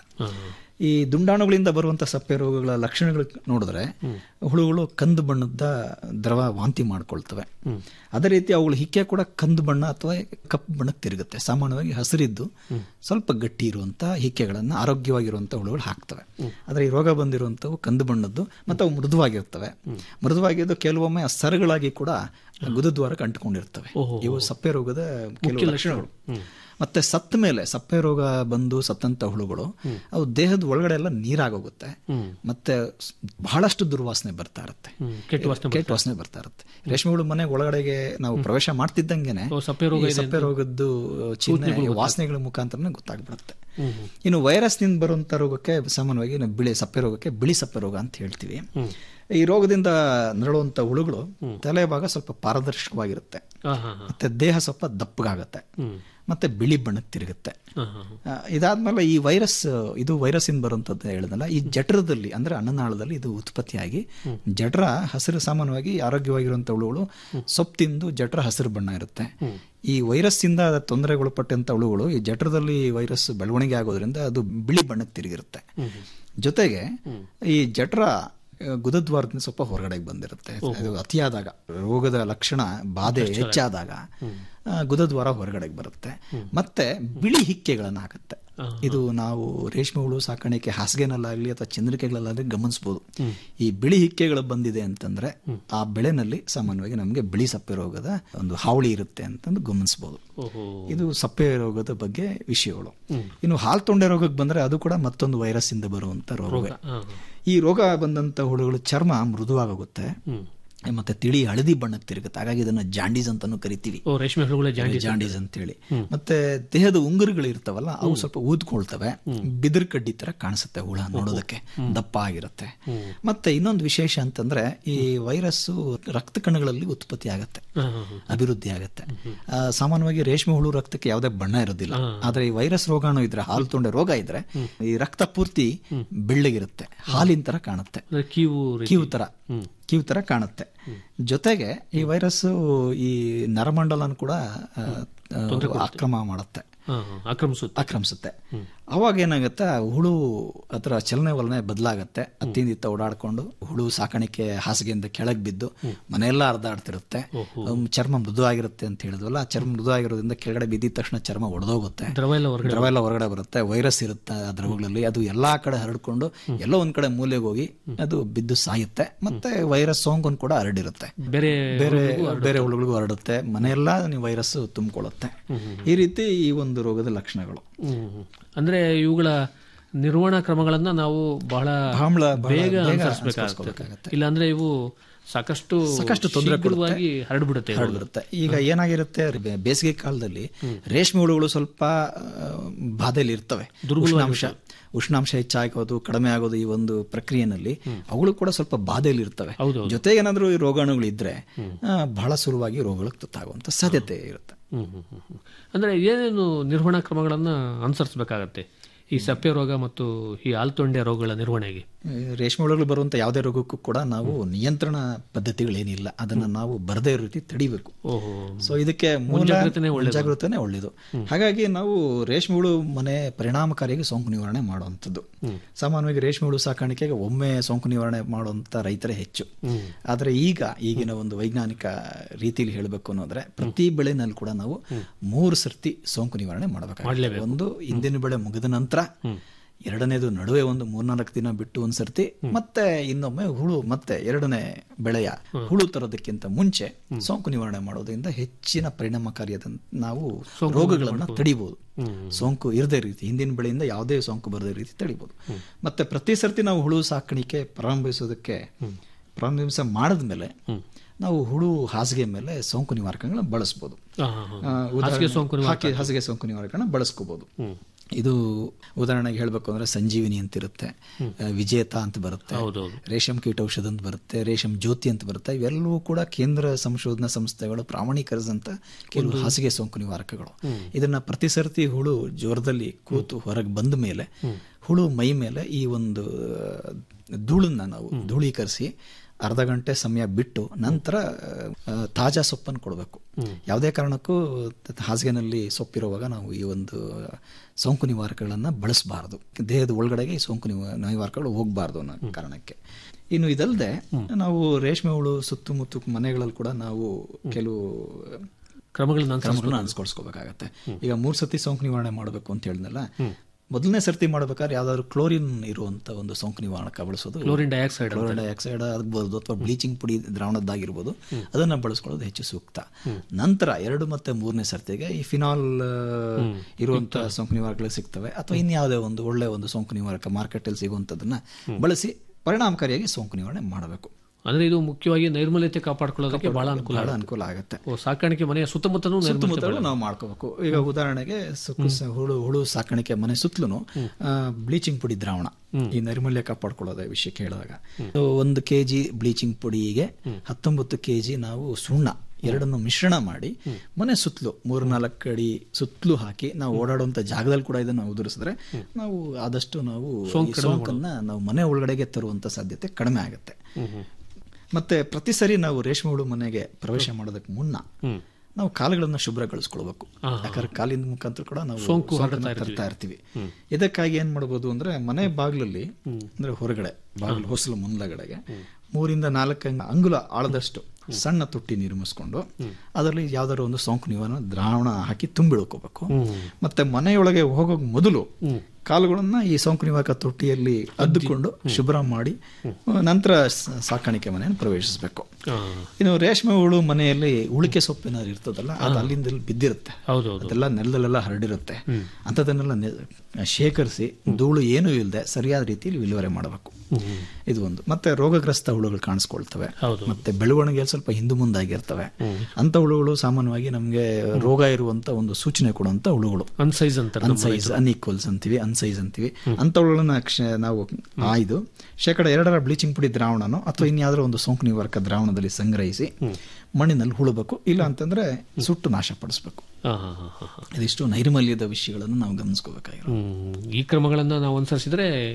ಈ ದುಂಡಾಣುಗಳಿಂದ ಬರುವಂಥ ಸಪ್ಪೆ ರೋಗಗಳ ಲಕ್ಷಣಗಳು ನೋಡಿದ್ರೆ ಹುಳುಗಳು ಕಂದು ಬಣ್ಣದ ದ್ರವ ವಾಂತಿ ಮಾಡ್ಕೊಳ್ತವೆ ಅದೇ ರೀತಿ ಅವುಗಳ ಹಿಕ್ಕೆ ಕೂಡ ಕಂದು ಬಣ್ಣ ಅಥವಾ ಕಪ್ಪು ಬಣ್ಣಕ್ಕೆ ತಿರುಗುತ್ತೆ ಸಾಮಾನ್ಯವಾಗಿ ಹಸಿರಿದ್ದು ಸ್ವಲ್ಪ ಗಟ್ಟಿ ಇರುವಂಥ ಹಿಕ್ಕೆಗಳನ್ನು ಆರೋಗ್ಯವಾಗಿರುವಂಥ ಹುಳುಗಳು ಹಾಕ್ತವೆ ಆದರೆ ಈ ರೋಗ ಬಂದಿರುವಂಥವು ಕಂದು ಬಣ್ಣದ್ದು ಮತ್ತು ಅವು ಮೃದುವಾಗಿರ್ತವೆ ಮೃದುವಾಗಿದ್ದು ಕೆಲವೊಮ್ಮೆ ಸರಗಳಾಗಿ ಕೂಡ ಗುದದ್ವಾರಕ್ಕೆ ಅಂಟ್ಕೊಂಡಿರ್ತವೆ ಇವು ಸಪ್ಪೆ ರೋಗದ ಕೆಲವು ಲಕ್ಷಣಗಳು ಮತ್ತೆ ಸತ್ತ ಮೇಲೆ ಸಪ್ಪೆ ರೋಗ ಬಂದು ಸತ್ತಂತ ಹುಳುಗಳು ಅವು ದೇಹದ ಒಳಗಡೆ ಎಲ್ಲ ನೀರಾಗೋಗುತ್ತೆ ಮತ್ತೆ ಸ್- ಬಹಳಷ್ಟು ದುರ್ವಾಸನೆ ಬರ್ತಾ ಇರುತ್ತೆ ಕೆಟ್ಟ ವಾಸನೆ ಕೆಟ್ಟ ವಾಸನೆ ಬರ್ತಾ ಇರುತ್ತೆ ರೇಷ್ಮೆ ಹುಳು ಮನೆ ಒಳಗಡೆಗೆ ನಾವು ಪ್ರವೇಶ ಮಾಡ್ತಿದ್ದಂಗೆನೆ ಓ, ಸಪ್ಪೆ ರೋಗ ಈ ಸಪ್ಪೆ ರೋಗದ್ದು ಚಿಹ್ನೆ ವಾಸನೆಗಳ ಮುಖಾಂತರನೇ ಗೊತ್ತಾಗ್ಬಿಡುತ್ತೆ ಇನ್ನು ವೈರಸ್ನಿಂದ ಬರುವಂತ ರೋಗಕ್ಕೆ ಸಾಮಾನ್ಯವಾಗಿ ನಾವು ಬಿಳಿ ಸಪ್ಪೆ ರೋಗಕ್ಕೆ ಬಿಳಿ ಸಪ್ಪೆ ರೋಗ ಅಂತ ಹೇಳ್ತೀವಿ ಈ ರೋಗದಿಂದ ನರಳುವಂತ ಹುಳುಗಳು ತಲೆ ಭಾಗ ಸ್ವಲ್ಪ ಪಾರದರ್ಶಕವಾಗಿರುತ್ತೆ ಆ, ಹಾ, ಹಾ. ಮತ್ತೆ ದೇಹ ಸ್ವಲ್ಪ ದಪ್ಪಗಾಗತ್ತೆ ಮತ್ತೆ ಬಿಳಿ ಬಣ್ಣಕ್ಕೆ ತಿರುಗುತ್ತೆ ಆ, ಹಾ, ಹಾ. ಆ, ಇದಾದ್ಮೇಲೆ ಈ ವೈರಸ್ ಇದು ವೈರಸ್ ಇಂದ ಬರುವಂತದ್ದು ಹೇಳಿದಲ್ಲ ಈ ಜಠರದಲ್ಲಿ ಅಂದ್ರೆ ಅನ್ನನಾಳದಲ್ಲಿ ಇದು ಉತ್ಪತ್ತಿಯಾಗಿ ಜಠರ ಹಸಿರು ಸಾಮಾನ್ಯವಾಗಿ ಆರೋಗ್ಯವಾಗಿರುವಂತ ಹುಳುಗಳು ಸೊಪ್ಪು ತಿಂದು ಜಠರ ಹಸಿರು ಬಣ್ಣ ಇರುತ್ತೆ ಈ ವೈರಸ್ ಇಂದ ತೊಂದರೆಗೊಳಪಟ್ಟಂತ ಹುಳುಗಳು ಈ ಜಠರದಲ್ಲಿ ವೈರಸ್ ಬೆಳವಣಿಗೆ ಆಗೋದ್ರಿಂದ ಅದು ಬಿಳಿ ಬಣ್ಣಕ್ಕೆ ತಿರುಗಿರುತ್ತೆ ಜೊತೆಗೆ ಈ ಜಠರ ಆ, ಗುದದ್ವಾರದಿಂದ ಸ್ವಲ್ಪ ಹೊರಗಡೆಗೆ ಬಂದಿರುತ್ತೆ ಅದು ಅತಿಯಾದಾಗ ರೋಗದ ಲಕ್ಷಣ ಬಾಧೆ ಹೆಚ್ಚಾದಾಗ ಆ, ಗುದದ್ವಾರ ಹೊರಗಡೆಗೆ ಬರುತ್ತೆ ಮತ್ತೆ ಬಿಳಿ ಹಿಕ್ಕೆಗಳನ್ನು ಹಾಕುತ್ತೆ ಇದು ನಾವು ರೇಷ್ಮೆ ಹುಳು ಸಾಕಾಣಿಕೆ ಹಾಸಿಗೆನಲ್ಲಾಗ್ಲಿ ಅಥವಾ ಚಂದ್ರಿಕೆಗಳಲ್ಲಾಗಲಿ ಗಮನಿಸಬಹುದು ಈ ಬಿಳಿ ಹಿಕ್ಕೆಗಳು ಬಂದಿದೆ ಅಂತಂದ್ರೆ ಆ ಬೆಳೆನಲ್ಲಿ ಸಾಮಾನ್ಯವಾಗಿ ನಮಗೆ ಬಿಳಿ ಸಪ್ಪೆ ರೋಗದ ಒಂದು ಹಾವಳಿ ಇರುತ್ತೆ ಅಂತಂದು ಗಮನಿಸಬಹುದು ಓಹೋ ಇದು ಸಪ್ಪೆ ರೋಗದ ಬಗ್ಗೆ ವಿಷಯಗಳು ಇನ್ನು ಹಾಲ್ ತೊಂಡೆ ರೋಗಕ್ಕೆ ಬಂದ್ರೆ ಅದು ಕೂಡ ಮತ್ತೊಂದು ವೈರಸ್ ಇಂದ ಬರುವಂತ ರೋಗ ಆ, ಈ ರೋಗ ಬಂದಂತ ಹುಳುಗಳು ಚರ್ಮ ಮೃದುವಾಗೋಗುತ್ತೆ ಮತ್ತೆ ತಿಳಿ ಹಳದಿ ಬಣ್ಣಕ್ಕೆ ತಿರುಗುತ್ತೆ ಹಾಗಾಗಿ ಇದನ್ನ ಜಾಂಡೀಸ್ ಅಂತಾನು ಕರಿತೀವಿ ಓ ರೇಷ್ಮೆ ಹುಳುಗಳ ಜಾಂಡೀಸ್ ಜಾಂಡೀಸ್ ಅಂತೇಳಿ ಮತ್ತೆ ದೇಹದ ಉಂಗುರುಗಳು ಇರ್ತಾವಲ್ಲ ಅವು ಸ್ವಲ್ಪ ಊದ್ಕೊಳ್ತವೆ ಬಿದಿರು ಕಡ್ಡಿ ತರ ಕಾಣಿಸುತ್ತೆ ಹುಳ ನೋಡೋದಕ್ಕೆ ದಪ್ಪ ಆಗಿರುತ್ತೆ ಮತ್ತೆ ಇನ್ನೊಂದು ವಿಶೇಷ ಅಂತಂದ್ರೆ ಈ ವೈರಸ್ಸು ರಕ್ತ ಕಣಗಳಲ್ಲಿ ಉತ್ಪತ್ತಿ ಆಗತ್ತೆ ಅಭಿವೃದ್ಧಿ ಆಗತ್ತೆ ಆ, ಸಾಮಾನ್ಯವಾಗಿ ರೇಷ್ಮೆ ಹುಳು ರಕ್ತಕ್ಕೆ ಯಾವುದೇ ಬಣ್ಣ ಇರೋದಿಲ್ಲ ಆದ್ರೆ ಈ ವೈರಸ್ ರೋಗಾಣು ಇದ್ರೆ ಹಾಲು ತೊಂಡೆ ರೋಗ ಇದ್ರೆ ಈ ರಕ್ತ ಪೂರ್ತಿ ಬೆಳ್ಳಗಿರುತ್ತೆ ಹಾಲಿನ ತರ ಕಾಣುತ್ತೆ ಅಂದ್ರೆ ಕೀವು ರೀತಿ. ಕೀವು ತರ ಕೀವು ತರ ಕಾಣುತ್ತೆ ಜೊತೆಗೆ ಈ ವೈರಸ್ ಈ ನರಮಂಡಲನ ಕೂಡ ಆ, ಆ, ಆಕ್ರಮ ಮಾಡುತ್ತೆ ಹಾ, ಹಾ, ಆಕ್ರಮಿಸುತ್ತೆ ಆಕ್ರಮಿಸುತ್ತೆ ಅವಾಗ ಏನಾಗುತ್ತೆ ಆ ಹುಳು ಅದರ ಚಲನೆ ವಲನೆ ಬದಲಾಗತ್ತೆ ಅತ್ತಿಂದಿತ್ತ ಓಡಾಡ್ಕೊಂಡು ಹುಳು ಸಾಕಾಣಿಕೆ ಹಾಸಿಗೆಯಿಂದ ಕೆಳಗೆ ಬಿದ್ದು ಮನೆಯೆಲ್ಲ ಹರಿದಾಡ್ತಿರುತ್ತೆ ಅಮ್, ಚರ್ಮ ಮೃದು ಆಗಿರುತ್ತೆ ಅಂತ ಹೇಳಿದ್ವಲ್ಲ ಆ ಚರ್ಮ ಮೃದು ಆಗಿರೋದ್ರಿಂದ ಕೆಳಗಡೆ ಬಿದ್ದಿದ ತಕ್ಷಣ ಚರ್ಮ ಒಡೆದೋಗುತ್ತೆ ದ್ರವ ಎಲ್ಲ ಹೊರಗಡೆ ದ್ರವ ಎಲ್ಲ ಹೊರಗಡೆ ಬರುತ್ತೆ ವೈರಸ್ ಇರುತ್ತೆ ಆ ದ್ರವಗಳಲ್ಲಿ ಅದು ಎಲ್ಲಾ ಕಡೆ ಹರಡ್ಕೊಂಡು ಎಲ್ಲೋ ಒಂದ್ ಕಡೆ ಮೂಲೆಗೆ ಹೋಗಿ ಅದು ಬಿದ್ದು ಸಾಯುತ್ತೆ ಮತ್ತೆ ವೈರಸ್ ಸೋಂಕು ಕೂಡ ಹರಡಿರುತ್ತೆ ಬೇರೆ ಬೇರೆ ಬೇರೆ ಹುಳುಗಳಿಗೂ ಹರಡುತ್ತೆ ಮನೆಯೆಲ್ಲ ನೀವು ವೈರಸ್ ತುಂಬಿಕೊಳ್ಳುತ್ತೆ ಈ ರೀತಿ ಈ ಒಂದು ರೋಗದ ಲಕ್ಷಣಗಳು ಹ್ಮ್. ಅಂದ್ರೆ ಇವುಗಳ ನಿರ್ವಹಣಾ ಕ್ರಮಗಳನ್ನ ನಾವು ಬಹಳ ಬಹಳ ಬಹಳ ಬೇಗ ಬೇಗ ಅನುಸರಿಸಬೇಕಾಗುತ್ತೆ ಅನುಸರಿಸ್ಕೊಬೇಕಾಗತ್ತೆ. ಇಲ್ಲಾಂದ್ರೆ ಇವು ಸಾಕಷ್ಟು ಸಾಕಷ್ಟು ತೊಂದರೆ ಶೀಘ್ರವಾಗಿ ಹರಡ್ಬಿಡುತ್ತೆ ಇವು. ಹರಡಿರುತ್ತೆ ಈಗ ಏನಾಗಿರುತ್ತೆ ಬೇ- ಬೇಸಿಗೆ ಕಾಲದಲ್ಲಿ ರೇಷ್ಮೆ ಹುಳುಗಳು ಸ್ವಲ್ಪ ಆ, ಬಾಧೆಯಲ್ಲಿ ಇರ್ತವೆ ಉಷ್ಣಾಂಶ ಉಷ್ಣಾಂಶ ಹೆಚ್ಚಾಗೋದು ಕಡಿಮೆ ಆಗೋದು ಈ ಒಂದು ಪ್ರಕ್ರಿಯೆನಲ್ಲಿ ಅವುಗಳು ಕೂಡ ಸ್ವಲ್ಪ ಬಾಧೆಯಲ್ಲಿ ಇರ್ತವೆ ಜೊತೆಗೆ ಏನಾದರೂ ಈ ರೋಗಾಣುಗಳು ಇದ್ರೆ ಆ, ಬಹಳ ಸುಲಭವಾಗಿ ರೋಗಗಳಿಗೆ ತುತ್ತಾಗುವಂತ ಸಾಧ್ಯತೆ ಇರುತ್ತೆ ಹ್ಮ್, ಹ್ಮ್, ಹ್ಮ್, ಹ್ಮ್. ಅಂದ್ರೆ ಏನೇನು ನಿರ್ವಹಣಾ ಕ್ರಮಗಳನ್ನ ಅನುಸರಿಸಬೇಕಾಗತ್ತೆ ಈ ಸಪ್ಪೆ ರೋಗ ಮತ್ತು ಈ ಆಲ್ತೊಂಡೆ ರೋಗಗಳ ನಿರ್ವಹಣೆಗೆ ಈ ರೇಷ್ಮೆ ಹುಳುಗಳು ಬರುವಂತ ಯಾವುದೇ ರೋಗಕ್ಕೂ ಕೂಡ ನಾವು ನಿಯಂತ್ರಣ ಪದ್ಧತಿಗಳೇನಿಲ್ಲ ಅದನ್ನ ನಾವು ಬರದೇ ಇರೋ ರೀತಿ ತಡಿಬೇಕು ಓಹೋ ಸೊ ಇದಕ್ಕೆ ಮೂಲ ಮುಂಜಾಗ್ರತೆನೇ ಒಳ್ಳೆದು. ಮುಂಜಾಗ್ರತೆನೇ ಒಳ್ಳೇದು ಹಾಗಾಗಿ ನಾವು ರೇಷ್ಮೆ ಹುಳು ಮನೆ ಪರಿಣಾಮಕಾರಿಯಾಗಿ ಸೋಂಕು ನಿವಾರಣೆ ಮಾಡುವಂಥದ್ದು ಸಾಮಾನ್ಯವಾಗಿ ರೇಷ್ಮೆ ಹುಳು ಸಾಕಾಣಿಕೆಗೆ ಒಮ್ಮೆ ಸೋಂಕು ನಿವಾರಣೆ ಮಾಡುವಂತ ರೈತರೇ ಹೆಚ್ಚು ಆದ್ರೆ ಈಗ ಈಗಿನ ಒಂದು ವೈಜ್ಞಾನಿಕ ರೀತಿಯಲ್ಲಿ ಹೇಳಬೇಕು ಅನ್ನೋದ್ರೆ ಪ್ರತಿ ಬೆಳೆನಲ್ಲಿ ಕೂಡ ನಾವು ಮೂರು ಸರ್ತಿ ಸೋಂಕು ನಿವಾರಣೆ ಮಾಡಬೇಕಾಗುತ್ತೆ ಒಂದು ಹಿಂದಿನ ಬೆಳೆ ಮುಗಿದ ನಂತರ ಎರಡನೇದು ನಡುವೆ ಒಂದು ಮೂರ್ನಾಲ್ಕು ದಿನ ಬಿಟ್ಟು ಒಂದ್ ಸರ್ತಿ ಮತ್ತೆ ಇನ್ನೊಮ್ಮೆ ಹುಳು ಮತ್ತೆ ಎರಡನೇ ಬೆಳೆಯ ಹುಳು ತರೋದಕ್ಕಿಂತ ಮುಂಚೆ ಸೋಂಕು ನಿವಾರಣೆ ಮಾಡೋದ್ರಿಂದ ಹೆಚ್ಚಿನ ಪರಿಣಾಮಕಾರಿಯಾದ ನಾವು ರೋಗಗಳನ್ನ ತಡಿಬಹುದು ಸೋಂಕು ಇರದೇ ರೀತಿ ಹಿಂದಿನ ಬೆಳೆಯಿಂದ ಯಾವುದೇ ಸೋಂಕು ಬರದೇ ರೀತಿ ತಡಿಬಹುದು ಮತ್ತೆ ಪ್ರತಿ ಸರ್ತಿ ನಾವು ಹುಳು ಸಾಕಾಣಿಕೆ ಪ್ರಾರಂಭಿಸೋದಕ್ಕೆ ಪ್ರಾರಂಭಿಸ ಮಾಡಿದ್ಮೇಲೆ ನಾವು ಹುಳು ಹಾಸಿಗೆ ಮೇಲೆ ಸೋಂಕು ನಿವಾರಕಗಳನ್ನ ಬಳಸ್ಬೋದು ಹಾ, ಹಾ, ಹಾ. ಆ, ಉದಾಹರಣೆ- ಹಾಸಿಗೆ ಸೋಂಕು ನಿವಾರಕ. ಹಾಕಿ- ಹಾಸಿಗೆ ಸೋಂಕು ನಿವಾರಕಗಳನ್ನ ಬಳಸ್ಕೋಬಹುದು ಇದು ಉದಾಹರಣೆಗೆ ಹೇಳ್ಬೇಕು ಅಂದ್ರೆ ಸಂಜೀವಿನಿ ಅಂತ ಇರುತ್ತೆ ಆ, ವಿಜೇತ ಅಂತ ಬರುತ್ತೆ ರೇಷಮ್ ಕೀಟೌಷಧ ಅಂತ ಬರುತ್ತೆ ರೇಷಮ್ ಜ್ಯೋತಿ ಅಂತ ಬರುತ್ತೆ ಇವೆಲ್ಲವೂ ಕೂಡ ಕೇಂದ್ರ ಸಂಶೋಧನಾ ಸಂಸ್ಥೆಗಳು ಪ್ರಾಮಾಣೀಕರಿಸಿದಂತ ಕೆಲವು ಹಾಸಿಗೆ ಸೋಂಕು ನಿವಾರಕಗಳು ಇದನ್ನ ಪ್ರತಿ ಸರ್ತಿ ಹುಳು ಜ್ವರದಲ್ಲಿ ಕೂತು ಹೊರಗೆ ಬಂದ ಮೇಲೆ ಹುಳು ಮೈ ಮೇಲೆ ಈ ಒಂದು ಆ, ಧೂಳನ್ನ ನಾವು ಧೂಳೀಕರಿಸಿ ಅರ್ಧ ಗಂಟೆ ಸಮಯ ಬಿಟ್ಟು ನಂತರ ಆ, ತಾಜಾ ಸೊಪ್ಪನ್ನು ಕೊಡಬೇಕು ಯಾವುದೇ ಕಾರಣಕ್ಕೂ ತ- ಹಾಸಿಗೆನಲ್ಲಿ ಸೊಪ್ಪಿರುವಾಗ ನಾವು ಈ ಒಂದು ಸೋಂಕು ನಿವಾರಕಗಳನ್ನ ಬಳಸಬಾರದು ದೇಹದ ಒಳಗಡೆಗೆ ಈ ಸೋಂಕು ನಿವ ನಿವಾರಕಗಳು ಹೋಗಬಾರ್ದು ಅನ್ನೋ ಕಾರಣಕ್ಕೆ ಇನ್ನು ಇದಲ್ಲದೆ ನಾವು ರೇಷ್ಮೆ ಹುಳು ಸುತ್ತಮುತ್ತ ಮನೆಗಳಲ್ಲಿ ಕೂಡ ನಾವು ಕೆಲವು ಕ್ರಮಗಳನ್ನ ಕ್ರಮಗಳನ್ನ ಅನುಸರಿಸ್ಕೋಬೇಕಾಗತ್ತೆ ಈಗ ಮೂರ್ ಸತಿ ಸೋಂಕು ನಿವಾರಣೆ ಮಾಡಬೇಕು ಅಂತ ಹೇಳಿದ್ನಲ್ಲ ಮೊದಲನೇ ಸರ್ತಿ ಮಾಡ್ಬೇಕಾದ್ರೆ ಯಾವ್ದಾದ್ರು ಕ್ಲೋರಿನ್ ಇರುವಂತ ಒಂದು ಸೋಂಕು ನಿವಾರಕ ಬಳಸೋದು ಕ್ಲೋರಿನ್ ಡೈಆಕ್ಸೈಡ್ ಕ್ಲೋರಿನ್ ಡೈಆಕ್ಸೈಡ್ ಆಗ್ಬೋದು ಅಥವಾ ಬ್ಲೀಚಿಂಗ್ ಪುಡಿ ದ್ರಾವಣದ್ದಾಗಿರ್ಬೋದು ಅದನ್ನ ಬಳಸ್ಕೊಳ್ಳೋದು ಹೆಚ್ಚು ಸೂಕ್ತ ನಂತರ ಎರಡು ಮತ್ತೆ ಮೂರನೇ ಸರ್ತಿಗೆ ಈ ಫಿನಾಲ್ ಇರುವಂತ ಸೋಂಕು ನಿವಾರಕಗಳು ಸಿಗ್ತವೆ ಅಥವಾ ಇನ್ಯಾವುದೇ ಒಂದು ಒಳ್ಳೆ ಒಂದು ಸೋಂಕು ನಿವಾರಕ ಮಾರ್ಕೆಟ್ ಅಲ್ಲಿ ಸಿಗುವಂತದನ್ನ ಬಳಸಿ ಪರಿಣಾಮಕಾರಿಯಾಗಿ ಸೋಂಕು ನಿವಾರಣೆ ಮಾಡಬೇಕು ಅಂದ್ರೆ ಇದು ಮುಖ್ಯವಾಗಿ ನೈರ್ಮಲ್ಯತೆ ಕಾಪಾಡ್ಕೊಳ್ಳೋದಕ್ಕೆ ಬಹಳ ಅನುಕೂಲ ಬಹಳ ಆಗುತ್ತೆ. ಅನುಕೂಲ ಆಗುತ್ತೆ ಓ, ಸಾಕಾಣಿಕೆ ಮನೆಯ ಸುತ್ತಮುತ್ತಲೂ ನೈರ್ಮಲ್ಯತೆ ಸುತ್ತಮುತ್ತಲು ನಾವು ಮಾಡ್ಕೋಬೇಕು ಈಗ ಉದಾಹರಣೆಗೆ ಸುಕ್ಕು ಸ- ಹುಳು ಹುಳು ಸಾಕಾಣಿಕೆ ಮನೆ ಸುತ್ತಲೂ ಬ್ಲೀಚಿಂಗ್ ಪುಡಿ ದ್ರಾವಣ ಈ ನೈರ್ಮಲ್ಯ ಕಾಪಾಡ್ಕೊಳ್ಳೋದ ವಿಷಯಕ್ಕೆ ಹೇಳಿದಾಗ So, ಒಂದು ಕೆಜಿ ಬ್ಲೀಚಿಂಗ್ ಪುಡಿಗೆ ಹತ್ತೊಂಬತ್ತು ಕೆಜಿ ನಾವು ಸುಣ್ಣ ಎರಡನ್ನು ಮಿಶ್ರಣ ಮಾಡಿ ಮನೆ ಸುತ್ತಲೂ ಮೂರ್ ನಾಲ್ಕು ಅಡಿ ಸುತ್ತಲೂ ಹಾಕಿ ನಾವು ಓಡಾಡುವಂತ ಜಾಗದಲ್ಲಿ ಕೂಡ ಇದನ್ನು ಉದುರಿಸಿದ್ರೆ ನಾವು ಆದಷ್ಟು ನಾವು ಈ ಸೋಂಕನ್ನ ನಾವು ಮನೆ ಒಳಗಡೆಗೆ ತರುವಂತ ಸಾಧ್ಯತೆ ಕಡಿಮೆ ಆಗುತ್ತೆ ಮತ್ತೆ ಪ್ರತಿ ಸರಿ ನಾವು ರೇಷ್ಮೆ ಹುಳು ಮನೆಗೆ ಪ್ರವೇಶ ಮಾಡೋದಕ್ಕೆ ಮುನ್ನ ನಾವು ಕಾಲುಗಳನ್ನ ಶುಭ್ರಗೊಳಿಸ್ಕೊಳ್ಬೇಕು ಯಾಕಂದ್ರೆ ಕಾಲಿನ ಮುಖಾಂತರ ಕೂಡ ನಾವು ಸೋಂಕು ಸೋಂಕನ್ನ ಹರಡ್ತಾ ತರ್ತಾ ಇರ್ತೀವಿ ಇದಕ್ಕಾಗಿ ಏನ್ ಮಾಡಬಹುದು ಅಂದ್ರೆ ಮನೆ ಬಾಗಿಲಲ್ಲಿ ಅಂದ್ರೆ ಹೊರಗಡೆ ಬಾಗಿಲು ಹೊಸಲು ಮುಂದಗಡೆಗೆ ಮೂರಿಂದ ನಾಲ್ಕು ಅಂಗುಲ ಆಳದಷ್ಟು ಸಣ್ಣ ತೊಟ್ಟಿ ನಿರ್ಮಿಸ್ಕೊಂಡು ಅದರಲ್ಲಿ ಯಾವ್ದಾದ್ರು ಒಂದು ಸೋಂಕು ನಿವಾರಣೆ ದ್ರಾವಣ ಹಾಕಿ ತುಂಬಿಡ್ಕೋಬೇಕು ಮತ್ತೆ ಮನೆಯೊಳಗೆ ಹೋಗೋಕ್ ಮೊದಲು ಕಾಲುಗಳನ್ನ ಈ ಸೋಂಕು ನಿವಾರಕ ತೊಟ್ಟಿಯಲ್ಲಿ ಅದ್ದುಕೊಂಡು ಶುಭ್ರ ಮಾಡಿ ನಂತರ ಸ- ಸಾಕಾಣಿಕೆ ಮನೆಯನ್ನು ಪ್ರವೇಶಿಸಬೇಕು ಇನ್ನು ರೇಷ್ಮೆ ಹುಳು ಮನೆಯಲ್ಲಿ ಉಳಿಕೆ ಸೊಪ್ಪು ಏನಾದ್ರು ಇರ್ತದಲ್ಲ ಅದು ಅಲ್ಲಿಂದ ಇಲ್ಲಿ ಬಿದ್ದಿರುತ್ತೆ ಹೌದೌದು ಅದೆಲ್ಲ ನೆಲದಲ್ಲೆಲ್ಲ ಹರಡಿರುತ್ತೆ ಅಂಥದನ್ನೆಲ್ಲ ನೆ- ಶೇಖರಿಸಿ ಧೂಳು ಏನೂ ಇಲ್ಲದೆ ಸರಿಯಾದ ರೀತಿಯಲ್ಲಿ ವಿಲೇವಾರಿ ಮಾಡಬೇಕು ಇದು ಒಂದು ಮತ್ತೆ ರೋಗಗ್ರಸ್ತ ಹುಳುಗಳು ಕಾಣಿಸ್ಕೊಳ್ತವೆ ಮತ್ತೆ ಬೆಳವಣಿಗೆಯಲ್ಲಿ ಸ್ವಲ್ಪ ಹಿಂದು ಮುಂದಾಗಿರ್ತವೆ ಅಂತ ಹುಳುಗಳು ಸಾಮಾನ್ಯವಾಗಿ ನಮಗೆ ರೋಗ ಇರುವಂತ ಒಂದು ಸೂಚನೆ ಕೊಡುವಂತ ಹುಳುಗಳು ಅನ್ಸೈಜ್ ಅಂತಾರೆ ನಮ್ಮ ಅನ್ಸೈಸ್ ಅನ್ಈಕ್ವಲ್ಸ್ ಅಂತೀವಿ ಅನ್ಸೈಸ್ ಅಂತೀವಿ ಅಂಥವುಗಳನ್ನ ಕ್ಷ- ನಾವು ಆಯ್ದು ಶೇಕಡ ಎರಡರ ಬ್ಲೀಚಿಂಗ್ ಪುಡಿ ದ್ರಾವಣನೋ ಅಥವಾ ಇನ್ಯಾವುದೋ ಒಂದು ಸೋಂಕು ನಿವಾರಕ ದ್ರಾವಣದಲ್ಲಿ ಸಂಗ್ರಹಿಸಿ ಮಣ್ಣಿನಲ್ಲಿ ಹುಳಬೇಕು ಇಲ್ಲ ಅಂತಂದ್ರೆ ಸುಟ್ಟು ನಾಶಪಡಿಸ್ಬೇಕು ಹಾ, ಹಾ, ಹಾ, ಹಾ, ಹಾ. ಇದಿಷ್ಟು ನೈರ್ಮಲ್ಯದ ವಿಷಯಗಳನ್ನು ನಾವು ಗಮನಿಸ್ಕೋಬೇಕಾಗಿರೋ ಹ್ಮ್. ಈ ಕ್ರಮಗಳನ್ನ ನಾವು ಅನುಸರಿಸಿದ್ರೆ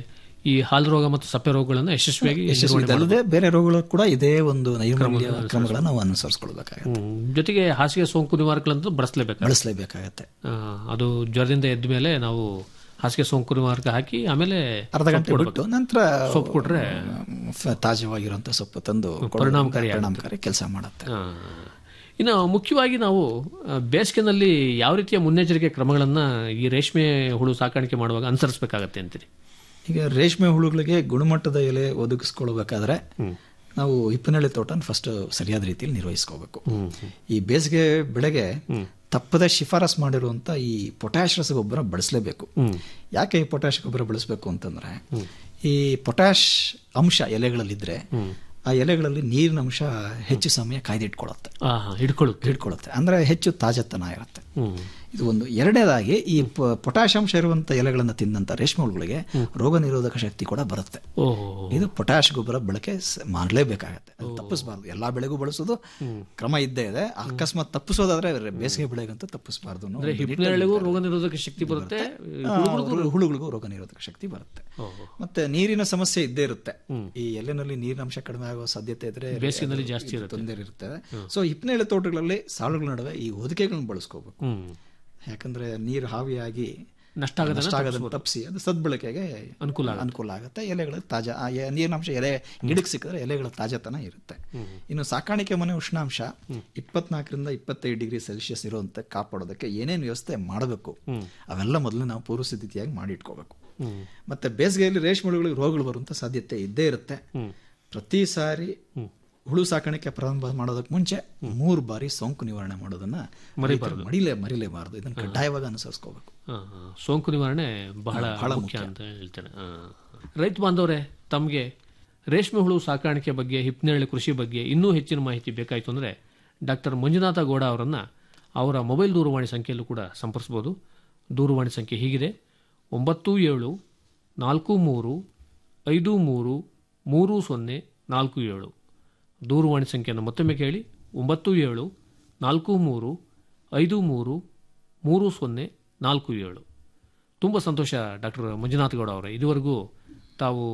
ಈ ಹಾಲು ರೋಗ ಮತ್ತು ಸಪ್ಪೆ ರೋಗಗಳನ್ನು ಯಶಸ್ವಿಯಾಗಿ ಯಶಸ್ವಿ ನಿರ್ವಹಣೆ ಇದಲ್ಲದೆ ಬೇರೆ ರೋಗಗಳು ಕೂಡ ಇದೇ ಒಂದು ನೈರ್ಮಲ್ಯ ಕ್ರಮಗಳನ್ನು ನಾವು ಅನುಸರಿಸ್ಕೊಳ್ಬೇಕಾಗುತ್ತೆ ಹ್ಮ್. ಜೊತೆಗೆ ಹಾಸಿಗೆ ಸೋಂಕು ನಿವಾರಕಗಳಂತೂ ಬಳಸಲೇಬೇಕು ಬಳಸಲೇಬೇಕಾಗತ್ತೆ ಅದು ಜ್ವರದಿಂದ ಎದ್ದ ಮೇಲೆ ನಾವು ಹಾಸಿಗೆ ಸೋಂಕು ನಿವಾರಕ ಹಾಕಿ ಆಮೇಲೆ ಅರ್ಧ ಗಂಟೆ ಸೊಪ್ಪು ಬಿಟ್ಟು ಕೊಡ್ಬೇಕು. ನಂತರ ಸೊಪ್ಪು ಕೊಟ್ರೆ ಫ- ತಾಜಾವಾಗಿರುವಂತ ಸೊಪ್ಪು ತಂದು ಕೊಡೋದ್ರಿಂದ ಪರಿಣಾಮಕಾರಿ ಆಗುತ್ತೆ. ಪರಿಣಾಮಕಾರಿ ಕೆಲಸ ಮಾಡುತ್ತೆ ಆ. ಇನ್ನು ಮುಖ್ಯವಾಗಿ ನಾವು ಆ, ಬೇಸಿಗೆನಲ್ಲಿ ಯಾವ ರೀತಿಯ ಮುನ್ನೆಚ್ಚರಿಕೆ ಕ್ರಮಗಳನ್ನ ಈ ರೇಷ್ಮೆ ಹುಳು ಸಾಕಾಣಿಕೆ ಮಾಡುವಾಗ ಅನುಸರಿಸಬೇಕಾಗತ್ತೆ ಅಂತೀರಿ ಈಗ ರೇಷ್ಮೆ ಹುಳುಗಳಿಗೆ ಗುಣಮಟ್ಟದ ಎಲೆ ಒದಗಿಸ್ಕೊಳ್ಬೇಕಾದ್ರೆ ನಾವು ಹಿಪ್ಪನಳ್ಳಿ ತೋಟನ ಫಸ್ಟ್ ಸರಿಯಾದ ರೀತಿಯಲ್ಲಿ ನಿರ್ವಹಿಸ್ಕೋಬೇಕು ಈ ಬೇಸಿಗೆ ಬೆಳೆಗೆ ತಪ್ಪದೆ ಶಿಫಾರಸ್ ಮಾಡಿರುವಂತ ಈ ಪೊಟ್ಯಾಶ್ ರಸಗೊಬ್ಬರ ಬಳಸಲೇಬೇಕು ಯಾಕೆ ಈ ಪೊಟ್ಯಾಶ್ ಗೊಬ್ಬರ ಬಳಸಬೇಕು ಅಂತಂದ್ರೆ ಈ ಪೊಟ್ಯಾಶ್ ಅಂಶ ಎಲೆಗಳಲ್ಲಿದ್ರೆ ಆ ಎಲೆಗಳಲ್ಲಿ ನೀರಿನ ಅಂಶ ಹೆಚ್ಚು ಸಮಯ ಕಾಯ್ದಿಟ್ಕೊಳ್ಳುತ್ತೆ ಹಿಡ್ಕೊಳ್ಳುತ್ತೆ ಹಿಡ್ಕೊಳ್ಳುತ್ತೆ ಅಂದ್ರೆ ಹೆಚ್ಚು ತಾಜತನ ಇರುತ್ತೆ ಇದು ಒಂದು ಎರಡನೇದಾಗಿ ಈ ಪ- ಪೊಟ್ಯಾಶ್ ಅಂಶ ಇರುವಂತ ಎಲೆಗಳನ್ನು ತಿಂದಂತ ರೇಷ್ಮೆ ಹುಳುಗಳಿಗೆ ರೋಗ ನಿರೋಧಕ ಶಕ್ತಿ ಕೂಡ ಬರುತ್ತೆ ಓಹೋ ಇದು ಪೊಟ್ಯಾಶ್ ಗೊಬ್ಬರ ಬಳಕೆ ಸ- ಮಾಡಲೇಬೇಕಾಗತ್ತೆ ಅದು ತಪ್ಪಿಸಬಾರ್ದು ಎಲ್ಲಾ ಬೆಳೆಗೂ ಬಳಸೋದು ಕ್ರಮ ಇದ್ದೇ ಇದೆ ಅಕಸ್ಮಾತ್ ತಪ್ಪಿಸೋದಾದ್ರೆ ಬೇಸಿಗೆ ಬೆಳೆಗಂತೂ ತಪ್ಪಿಸಬಾರ್ದು ಅನ್ನೋ ಅಂದ್ರೆ ಒಂದು ಹಿಪ್ಪನೇರಳೆಗೂ ರೋಗ ನಿರೋಧಕ ಶಕ್ತಿ ಬರುತ್ತೆ ಆ, ಹುಳು- ಹುಳುಗಳಿಗೂ ರೋಗ ನಿರೋಧಕ ಶಕ್ತಿ ಬರುತ್ತೆ ಮತ್ತೆ ನೀರಿನ ಸಮಸ್ಯೆ ಇದ್ದೇ ಇರುತ್ತೆ ಈ ಎಲೆನಲ್ಲಿ ನೀರಿನ ಅಂಶ ಕಡಿಮೆ ಆಗೋ ಸಾಧ್ಯತೆ ಇದ್ರೆ ಬೇಸಿಗೆನಲ್ಲಿ ಜಾಸ್ತಿ ಇರುತ್ತೆ. ತೊಂದರೆ ಇರುತ್ತೆ ಸೊ ಹಿಪ್ಪನೇಳೆ ತೋಟಗಳಲ್ಲಿ ಸಾಲುಗಳ ನಡುವೆ ಈ ಹೊದಿಕೆಗಳನ್ನ ಬಳಸ್ಕೋಬೇಕು ಹ್ಮ್ ಯಾಕಂದ್ರೆ ನೀರು ಹಾವಿಯಾಗಿ ನಷ್ಟ ಆಗದನ್ನ ನಷ್ಟ ಆಗದನ್ನ ತಪ್ಪಿಸಿ ಅದು ಸದ್ಬಳಕೆಗೆ ಅನುಕೂಲ ಅನುಕೂಲ ಆಗುತ್ತೆ ಎಲೆಗಳು ತಾಜಾ ಆ ಎ- ನೀರಿನಾಂಶ ಎಲೆ ಗಿಡಕ್ಕೆ ಸಿಕ್ಕಿದ್ರೆ ಎಲೆಗಳ ತಾಜಾತನ ಇರುತ್ತೆ ಇನ್ನು ಸಾಕಾಣಿಕೆ ಮನೆ ಉಷ್ಣಾಂಶ ಇಪ್ಪತ್ನಾಲ್ಕರಿಂದ ಇಪ್ಪತ್ತೈದು ಡಿಗ್ರಿ ಸೆಲ್ಸಿಯಸ್ ಇರುವಂತೆ ಕಾಪಾಡೋದಕ್ಕೆ ಏನೇನು ವ್ಯವಸ್ಥೆ ಮಾಡಬೇಕು ಅವೆಲ್ಲ ಮೊದಲು ನಾವು ಪೂರ್ವ ಸಿದ್ಧತೆಯಾಗಿ ಮಾಡಿ ಇಟ್ಕೋಬೇಕು ಮತ್ತೆ ಬೇಸಿಗೆಯಲ್ಲಿ ರೇಷ್ಮೆ ಹುಳುಗಳಿಗೆ ರೋಗಗಳು ಬರುವಂತ ಸಾಧ್ಯತೆ ಇದ್ದೇ ಇರುತ್ತೆ ಪ್ರತಿ ಸಾರಿ ಹುಳು ಸಾಕಾಣಿಕೆ ಪ್ರಾರಂಭ ಮಾಡೋದಕ್ಕೆ ಮುಂಚೆ ಮೂರು ಬಾರಿ ಸೋಂಕು ನಿವಾರಣೆ ಮಾಡೋದನ್ನ ರೈತರು ಮಡಿಲೇ ಮರಿಲೇಬಾರದು ಇದನ್ನ ಕಡ್ಡಾಯವಾಗಿ ಅನುಸರಿಸ್ಕೋಬೇಕು ಆ, ಆ, ಸೋಂಕು ನಿವಾರಣೆ ಬಹಳ ಬಹಳ ಮುಖ್ಯ ಅಂತ ಹೇಳ್ತೇನೆ ಆ. ರೈತ ಬಾಂಧವರೇ ತಮಗೆ ರೇಷ್ಮೆ ಹುಳು ಸಾಕಾಣಿಕೆ ಬಗ್ಗೆ ಹಿಪ್ನೇರಳೆ ಕೃಷಿ ಬಗ್ಗೆ ಇನ್ನೂ ಹೆಚ್ಚಿನ ಮಾಹಿತಿ ಬೇಕಾಯಿತು ಅಂದರೆ ಡಾಕ್ಟರ್ ಮಂಜುನಾಥ ಗೌಡ ಅವರನ್ನ ಅವರ ಮೊಬೈಲ್ ದೂರವಾಣಿ ಸಂಖ್ಯೆಯಲ್ಲೂ ಕೂಡ ಸಂಪರ್ಸ್ಬೋದು ದೂರವಾಣಿ ಸಂಖ್ಯೆ ಹೀಗಿದೆ ಒಂಬತ್ತು ಏಳು ನಾಲ್ಕು ಮೂರು ಐದು ಮೂರು ಮೂರು ಸೊನ್ನೆ ನಾಲ್ಕು ಏಳು ದೂರವಾಣಿ ಸಂಖ್ಯೆಯನ್ನು ಮತ್ತೊಮ್ಮೆ ಕೇಳಿ ಒಂಬತ್ತು ಏಳು ನಾಲ್ಕು ಮೂರು ಐದು ಮೂರು ಮೂರು ಸೊನ್ನೆ ನಾಲ್ಕು ಏಳು ತುಂಬ ಸಂತೋಷ ಡಾಕ್ಟರ್ ಮಂಜುನಾಥ್ ಗೌಡ ಅವರೇ ಇದುವರೆಗೂ ತಾವು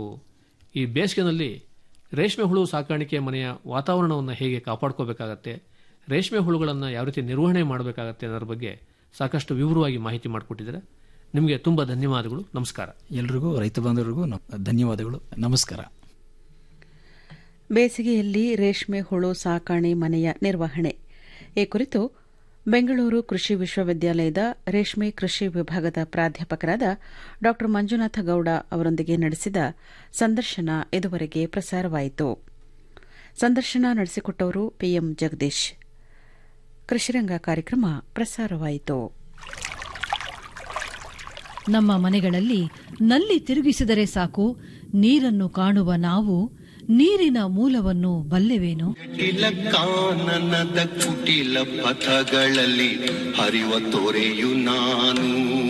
ಈ ಬೇಸಿಗೆನಲ್ಲಿ ರೇಷ್ಮೆ ಹುಳು ಸಾಕಾಣಿಕೆ ಮನೆಯ ವಾತಾವರಣವನ್ನು ಹೇಗೆ ಕಾಪಾಡ್ಕೋಬೇಕಾಗತ್ತೆ ರೇಷ್ಮೆ ಹುಳುಗಳನ್ನು ಯಾವ ರೀತಿ ನಿರ್ವಹಣೆ ಮಾಡಬೇಕಾಗತ್ತೆ ಅನ್ನೋದ್ರ ಬಗ್ಗೆ ಸಾಕಷ್ಟು ವಿವರವಾಗಿ ಮಾಹಿತಿ ಮಾಡಿಕೊಟ್ಟಿದ್ದಾರೆ ನಿಮಗೆ ತುಂಬ ಧನ್ಯವಾದಗಳು ನಮಸ್ಕಾರ ಎಲ್ರಿಗೂ ರೈತ ಬಾಂಧವರಿಗೂ ನ- ಧನ್ಯವಾದಗಳು ನಮಸ್ಕಾರ ಬೇಸಿಗೆಯಲ್ಲಿ ರೇಷ್ಮೆ ಹುಳು ಸಾಕಾಣೆ ಮನೆಯ ನಿರ್ವಹಣೆ ಈ ಕುರಿತು ಬೆಂಗಳೂರು ಕೃಷಿ ವಿಶ್ವವಿದ್ಯಾಲಯದ ರೇಷ್ಮೆ ಕೃಷಿ ವಿಭಾಗದ ಪ್ರಾಧ್ಯಾಪಕರಾದ ಡಾ ಮಂಜುನಾಥ ಗೌಡ ಅವರೊಂದಿಗೆ ನಡೆಸಿದ ಸಂದರ್ಶನ ಇದುವರೆಗೆ ಪ್ರಸಾರವಾಯಿತು ಸಂದರ್ಶನ ನಡೆಸಿಕೊಟ್ಟವರು ಪಿಎಂ ಜಗದೀಶ್ ಕೃಷಿರಂಗ ಕಾರ್ಯಕ್ರಮ ಪ್ರಸಾರವಾಯಿತು ನಮ್ಮ ಮನೆಗಳಲ್ಲಿ ನಲ್ಲಿ ತಿರುಗಿಸಿದರೆ ಸಾಕು ನೀರನ್ನು ಕಾಣುವ ನಾವು ನೀರಿನ ಮೂಲವನ್ನು ಬಲ್ಲೆವೇನು ಕುಟಿಲ ಕಾನನದ ಕುಟಿಲ ಪಥಗಳಲ್ಲಿ ಹರಿವ ತೊರೆಯು ನಾನು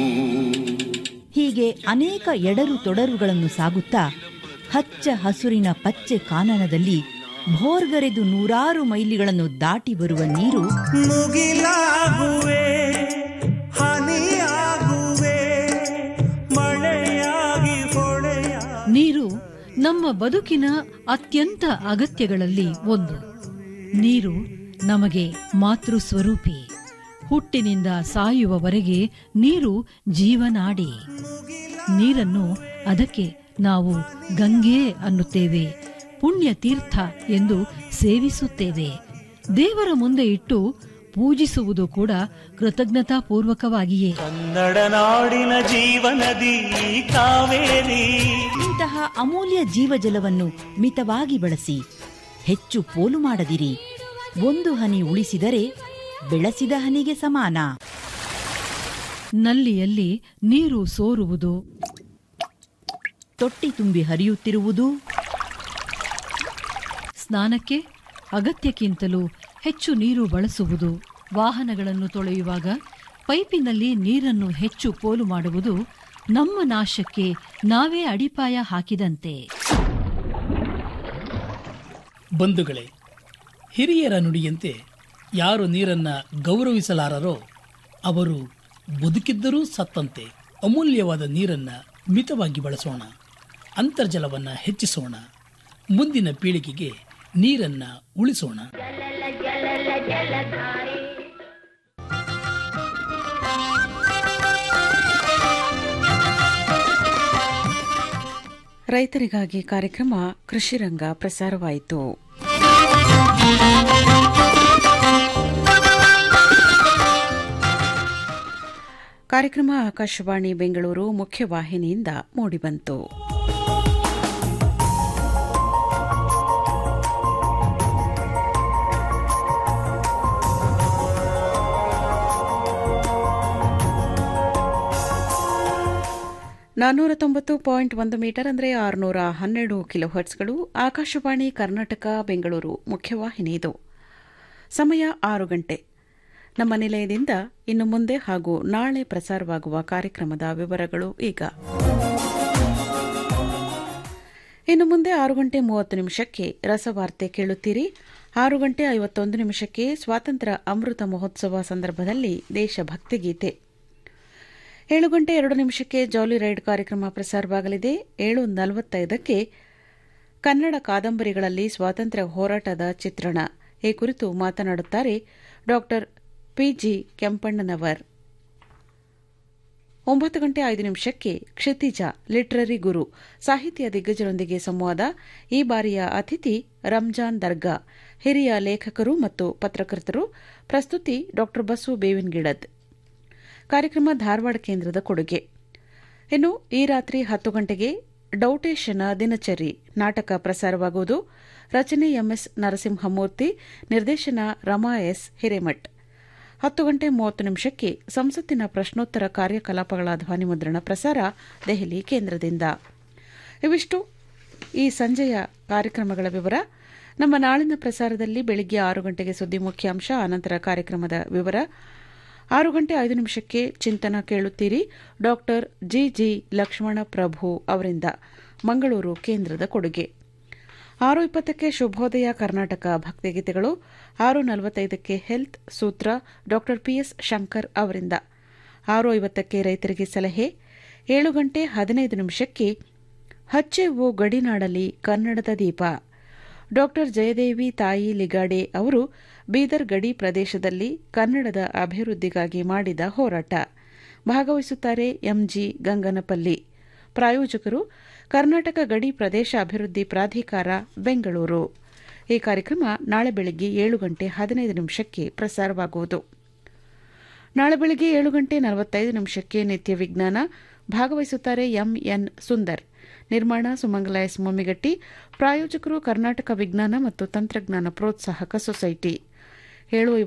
ಹೀಗೆ ಅನೇಕ ಎಡರು ತೊಡರುಗಳನ್ನು ಸಾಗುತ್ತಾ ಹಚ್ಚ ಹಸುರಿನ ಪಚ್ಚೆ ಕಾನನದಲ್ಲಿ ಭೋರ್ಗರೆದು ನೂರಾರು ಮೈಲಿಗಳನ್ನು ದಾಟಿ ಬರುವ ನೀರು ಮುಗಿಲಾಗುವೆ ಹನಿಯಾಗುವೆ ಮಳೆಯಾಗಿ ಹೊಳೆಯ ನೀರು ನಮ್ಮ ಬದುಕಿನ ಅತ್ಯಂತ ಅಗತ್ಯಗಳಲ್ಲಿ ಒಂದು ನೀರು ನಮಗೆ ಮಾತೃ ಸ್ವರೂಪಿ ಹುಟ್ಟಿನಿಂದ ಸಾಯುವವರೆಗೆ ನೀರು ಜೀವನಾಡಿ ನೀರನ್ನು ಅದಕ್ಕೆ ನಾವು ಗಂಗೆ ಅನ್ನುತ್ತೇವೆ ಪುಣ್ಯ ತೀರ್ಥ ಎಂದು ಸೇವಿಸುತ್ತೇವೆ ದೇವರ ಮುಂದೆ ಇಟ್ಟು ಪೂಜಿಸುವುದು ಕೂಡ ಕೃತಜ್ಞತಾಪೂರ್ವಕವಾಗಿಯೇ ಕನ್ನಡ ನಾಡಿನ ಜೀವನದಿ ಕಾವೇರಿ ಇಂತಹ ಅಮೂಲ್ಯ ಜೀವಜಲವನ್ನು ಮಿತವಾಗಿ ಬಳಸಿ ಹೆಚ್ಚು ಪೋಲು ಮಾಡದಿರಿ ಒಂದು ಹನಿ ಉಳಿಸಿದರೆ ಬೆಳೆಸಿದ ಹನಿಗೆ ಸಮಾನ ನಲ್ಲಿಯಲ್ಲಿ ನೀರು ಸೋರುವುದು ತೊಟ್ಟಿ ತುಂಬಿ ಹರಿಯುತ್ತಿರುವುದು ಸ್ನಾನಕ್ಕೆ ಅಗತ್ಯಕ್ಕಿಂತಲೂ ಹೆಚ್ಚು ನೀರು ಬಳಸುವುದು ವಾಹನಗಳನ್ನು ತೊಳೆಯುವಾಗ ಪೈಪಿನಲ್ಲಿ ನೀರನ್ನು ಹೆಚ್ಚು ಪೋಲು ಮಾಡುವುದು ನಮ್ಮ ನಾಶಕ್ಕೆ ನಾವೇ ಅಡಿಪಾಯ ಹಾಕಿದಂತೆ ಬಂಧುಗಳೇ ಹಿರಿಯರ ನುಡಿಯಂತೆ ಯಾರು ನೀರನ್ನ ಗೌರವಿಸಲಾರರೋ ಅವರು ಬದುಕಿದ್ದರೂ ಸತ್ತಂತೆ ಅಮೂಲ್ಯವಾದ ನೀರನ್ನ ಮಿತವಾಗಿ ಬಳಸೋಣ ಅಂತರ್ಜಲವನ್ನು ಹೆಚ್ಚಿಸೋಣ ಮುಂದಿನ ಪೀಳಿಗೆಗೆ ನೀರನ್ನ ಉಳಿಸೋಣ ರೈತರಿಗಾಗಿ ಕಾರ್ಯಕ್ರಮ ಕೃಷಿರಂಗ ಪ್ರಸಾರವಾಯಿತು ಕಾರ್ಯಕ್ರಮ ಆಕಾಶವಾಣಿ ಬೆಂಗಳೂರು ಮುಖ್ಯವಾಹಿನಿಯಿಂದ ಮೂಡಿಬಂತು ನಾನ್ನೂರ ತೊಂಬತ್ತು ಪಾಯಿಂಟ್ ಒಂದು ಮೀಟರ್ ಅಂದರೆ ಆರುನೂರ ಹನ್ನೆರಡು ಕಿಲೋ ಹರ್ಟ್ಸ್ಗಳು ಆಕಾಶವಾಣಿ ಕರ್ನಾಟಕ ಬೆಂಗಳೂರು ಮುಖ್ಯವಾಹಿನಿ ಇದು ಸಮಯ ಆರು ಗಂಟೆ ನಮ್ಮ ನಿಲಯದಿಂದ ಇನ್ನು ಮುಂದೆ ಹಾಗೂ ನಾಳೆ ಪ್ರಸಾರವಾಗುವ ಕಾರ್ಯಕ್ರಮದ ವಿವರಗಳು ಈಗ ಇನ್ನು ಮುಂದೆ ಆರು ಗಂಟೆ ಮೂವತ್ತು ನಿಮಿಷಕ್ಕೆ ರಸವಾರ್ತೆ ಕೇಳುತ್ತೀರಿ ಆರು ಗಂಟೆ ಐವತ್ತೊಂದು ನಿಮಿಷಕ್ಕೆ ಸ್ವಾತಂತ್ರ್ಯ ಅಮೃತ ಮಹೋತ್ಸವ ಸಂದರ್ಭದಲ್ಲಿ ದೇಶಭಕ್ತಿ ಗೀತೆ ಏಳು ಗಂಟೆ ಎರಡು ನಿಮಿಷಕ್ಕೆ ಜಾಲಿ ರೈಡ್ ಕಾರ್ಯಕ್ರಮ ಪ್ರಸಾರವಾಗಲಿದೆ ಏಳು ನಲವತ್ತೈದಕ್ಕೆ ಕನ್ನಡ ಕಾದಂಬರಿಗಳಲ್ಲಿ ಸ್ವಾತಂತ್ರ್ಯ ಹೋರಾಟದ ಚಿತ್ರಣ ಈ ಕುರಿತು ಮಾತನಾಡುತ್ತಾರೆ ಡಾಕ್ಟರ್ ಪಿಜಿ ಕೆಂಪಣ್ಣನವರ್ ಒಂಬತ್ತು ಗಂಟೆ ಐದು ನಿಮಿಷಕ್ಕೆ ಕ್ಷಿತಿಜ ಲಿಟ್ರರಿ ಗುರು ಸಾಹಿತ್ಯ ದಿಗ್ಗಜರೊಂದಿಗೆ ಸಂವಾದ ಈ ಬಾರಿಯ ಅತಿಥಿ ರಂಜಾನ್ ದರ್ಗಾ ಹಿರಿಯ ಲೇಖಕರು ಮತ್ತು ಪತ್ರಕರ್ತರು ಪ್ರಸ್ತುತಿ ಡಾಕ್ಟರ್ ಬಸು ಬೇವಿನಗಿಡದ್ ಕಾರ್ಯಕ್ರಮ ಧಾರವಾಡ ಕೇಂದ್ರದ ಕೊಡುಗೆ ಇನ್ನು ಈ ರಾತ್ರಿ ಹತ್ತು ಗಂಟೆಗೆ ಡೌಟೇಶನ ದಿನಚರಿ ನಾಟಕ ಪ್ರಸಾರವಾಗುವುದು ರಚನೆ ಎಂಎಸ್ ನರಸಿಂಹಮೂರ್ತಿ ನಿರ್ದೇಶನ ರಮಾ ಎಸ್ ಹಿರೇಮಠ್ ಹತ್ತು ಗಂಟೆ ಮೂವತ್ತು ನಿಮಿಷಕ್ಕೆ ಸಂಸತ್ತಿನ ಪ್ರಶ್ನೋತ್ತರ ಕಾರ್ಯಕಲಾಪಗಳ ಧ್ವನಿಮುದ್ರಣ ಪ್ರಸಾರ ದೆಹಲಿ ಕೇಂದ್ರದಿಂದ ಇವಿಷ್ಟು ಈ ಸಂಜೆಯ ಕಾರ್ಯಕ್ರಮಗಳ ವಿವರ ನಮ್ಮ ನಾಳಿನ ಪ್ರಸಾರದಲ್ಲಿ ಬೆಳಿಗ್ಗೆ ಆರು ಗಂಟೆಗೆ ಸುದ್ದಿ ಮುಖ್ಯಾಂಶ ಅನಂತರ ಕಾರ್ಯಕ್ರಮದ ವಿವರ ಆರು ಗಂಟೆ ಐದು ನಿಮಿಷಕ್ಕೆ ಚಿಂತನ ಕೇಳುತ್ತೀರಿ ಡಾಕ್ಟರ್ ಜಿಜಿ ಲಕ್ಷ್ಮಣ ಪ್ರಭು ಅವರಿಂದ ಮಂಗಳೂರು ಕೇಂದ್ರದ ಕೊಡುಗೆ ಆರು ಇಪ್ಪತ್ತಕ್ಕೆ ಶುಭೋದಯ ಕರ್ನಾಟಕ ಭಕ್ತಿಗೀತೆಗಳು ಆರು ನಲವತ್ತೈದಕ್ಕೆ ಹೆಲ್ತ್ ಸೂತ್ರ ಡಾಕ್ಟರ್ ಪಿಎಸ್ ಶಂಕರ್ ಅವರಿಂದ ಆರು ಐವತ್ತಕ್ಕೆ ರೈತರಿಗೆ ಸಲಹೆ ಏಳು ಗಂಟೆ ಹದಿನೈದು ನಿಮಿಷಕ್ಕೆ ಹಚ್ಚೆವು ಗಡಿನಾಡಲಿ ಕನ್ನಡದ ದೀಪ ಡಾಕ್ಟರ್ ಜಯದೇವಿ ತಾಯಿ ಲಿಗಾಡೆ ಅವರು ಬೀದರ್ ಗಡಿ ಪ್ರದೇಶದಲ್ಲಿ ಕನ್ನಡದ ಅಭಿವೃದ್ಧಿಗಾಗಿ ಮಾಡಿದ ಹೋರಾಟ ಭಾಗವಹಿಸುತ್ತಾರೆ ಎಂಜಿ ಗಂಗನಪಲ್ಲಿ ಪ್ರಾಯೋಜಕರು ಕರ್ನಾಟಕ ಗಡಿ ಪ್ರದೇಶ ಅಭಿವೃದ್ಧಿ ಪ್ರಾಧಿಕಾರ ಬೆಂಗಳೂರು ಈ ಕಾರ್ಯಕ್ರಮ ನಾಳೆ ಬೆಳಗ್ಗೆ ಏಳು ಗಂಟೆ ಹದಿನೈದು ನಿಮಿಷಕ್ಕೆ ಪ್ರಸಾರವಾಗುವುದು ನಾಳೆ ಬೆಳಗ್ಗೆ ಏಳು ಗಂಟೆ ನಲವತ್ತೈದು ನಿಮಿಷಕ್ಕೆ ನಿತ್ಯ ವಿಜ್ಞಾನ ಭಾಗವಹಿಸುತ್ತಾರೆ ಎಂಎನ್ ಸುಂದರ್ ನಿರ್ಮಾಣ ಸುಮಂಗಲ ಎಸ್ ಮೊಮ್ಮಿಗಟ್ಟಿ ಪ್ರಾಯೋಜಕರು ಕರ್ನಾಟಕ ವಿಜ್ಞಾನ ಮತ್ತು ತಂತ್ರಜ್ಞಾನ ಪ್ರೋತ್ಸಾಹಕ ಸೊಸೈಟಿ ಏಳು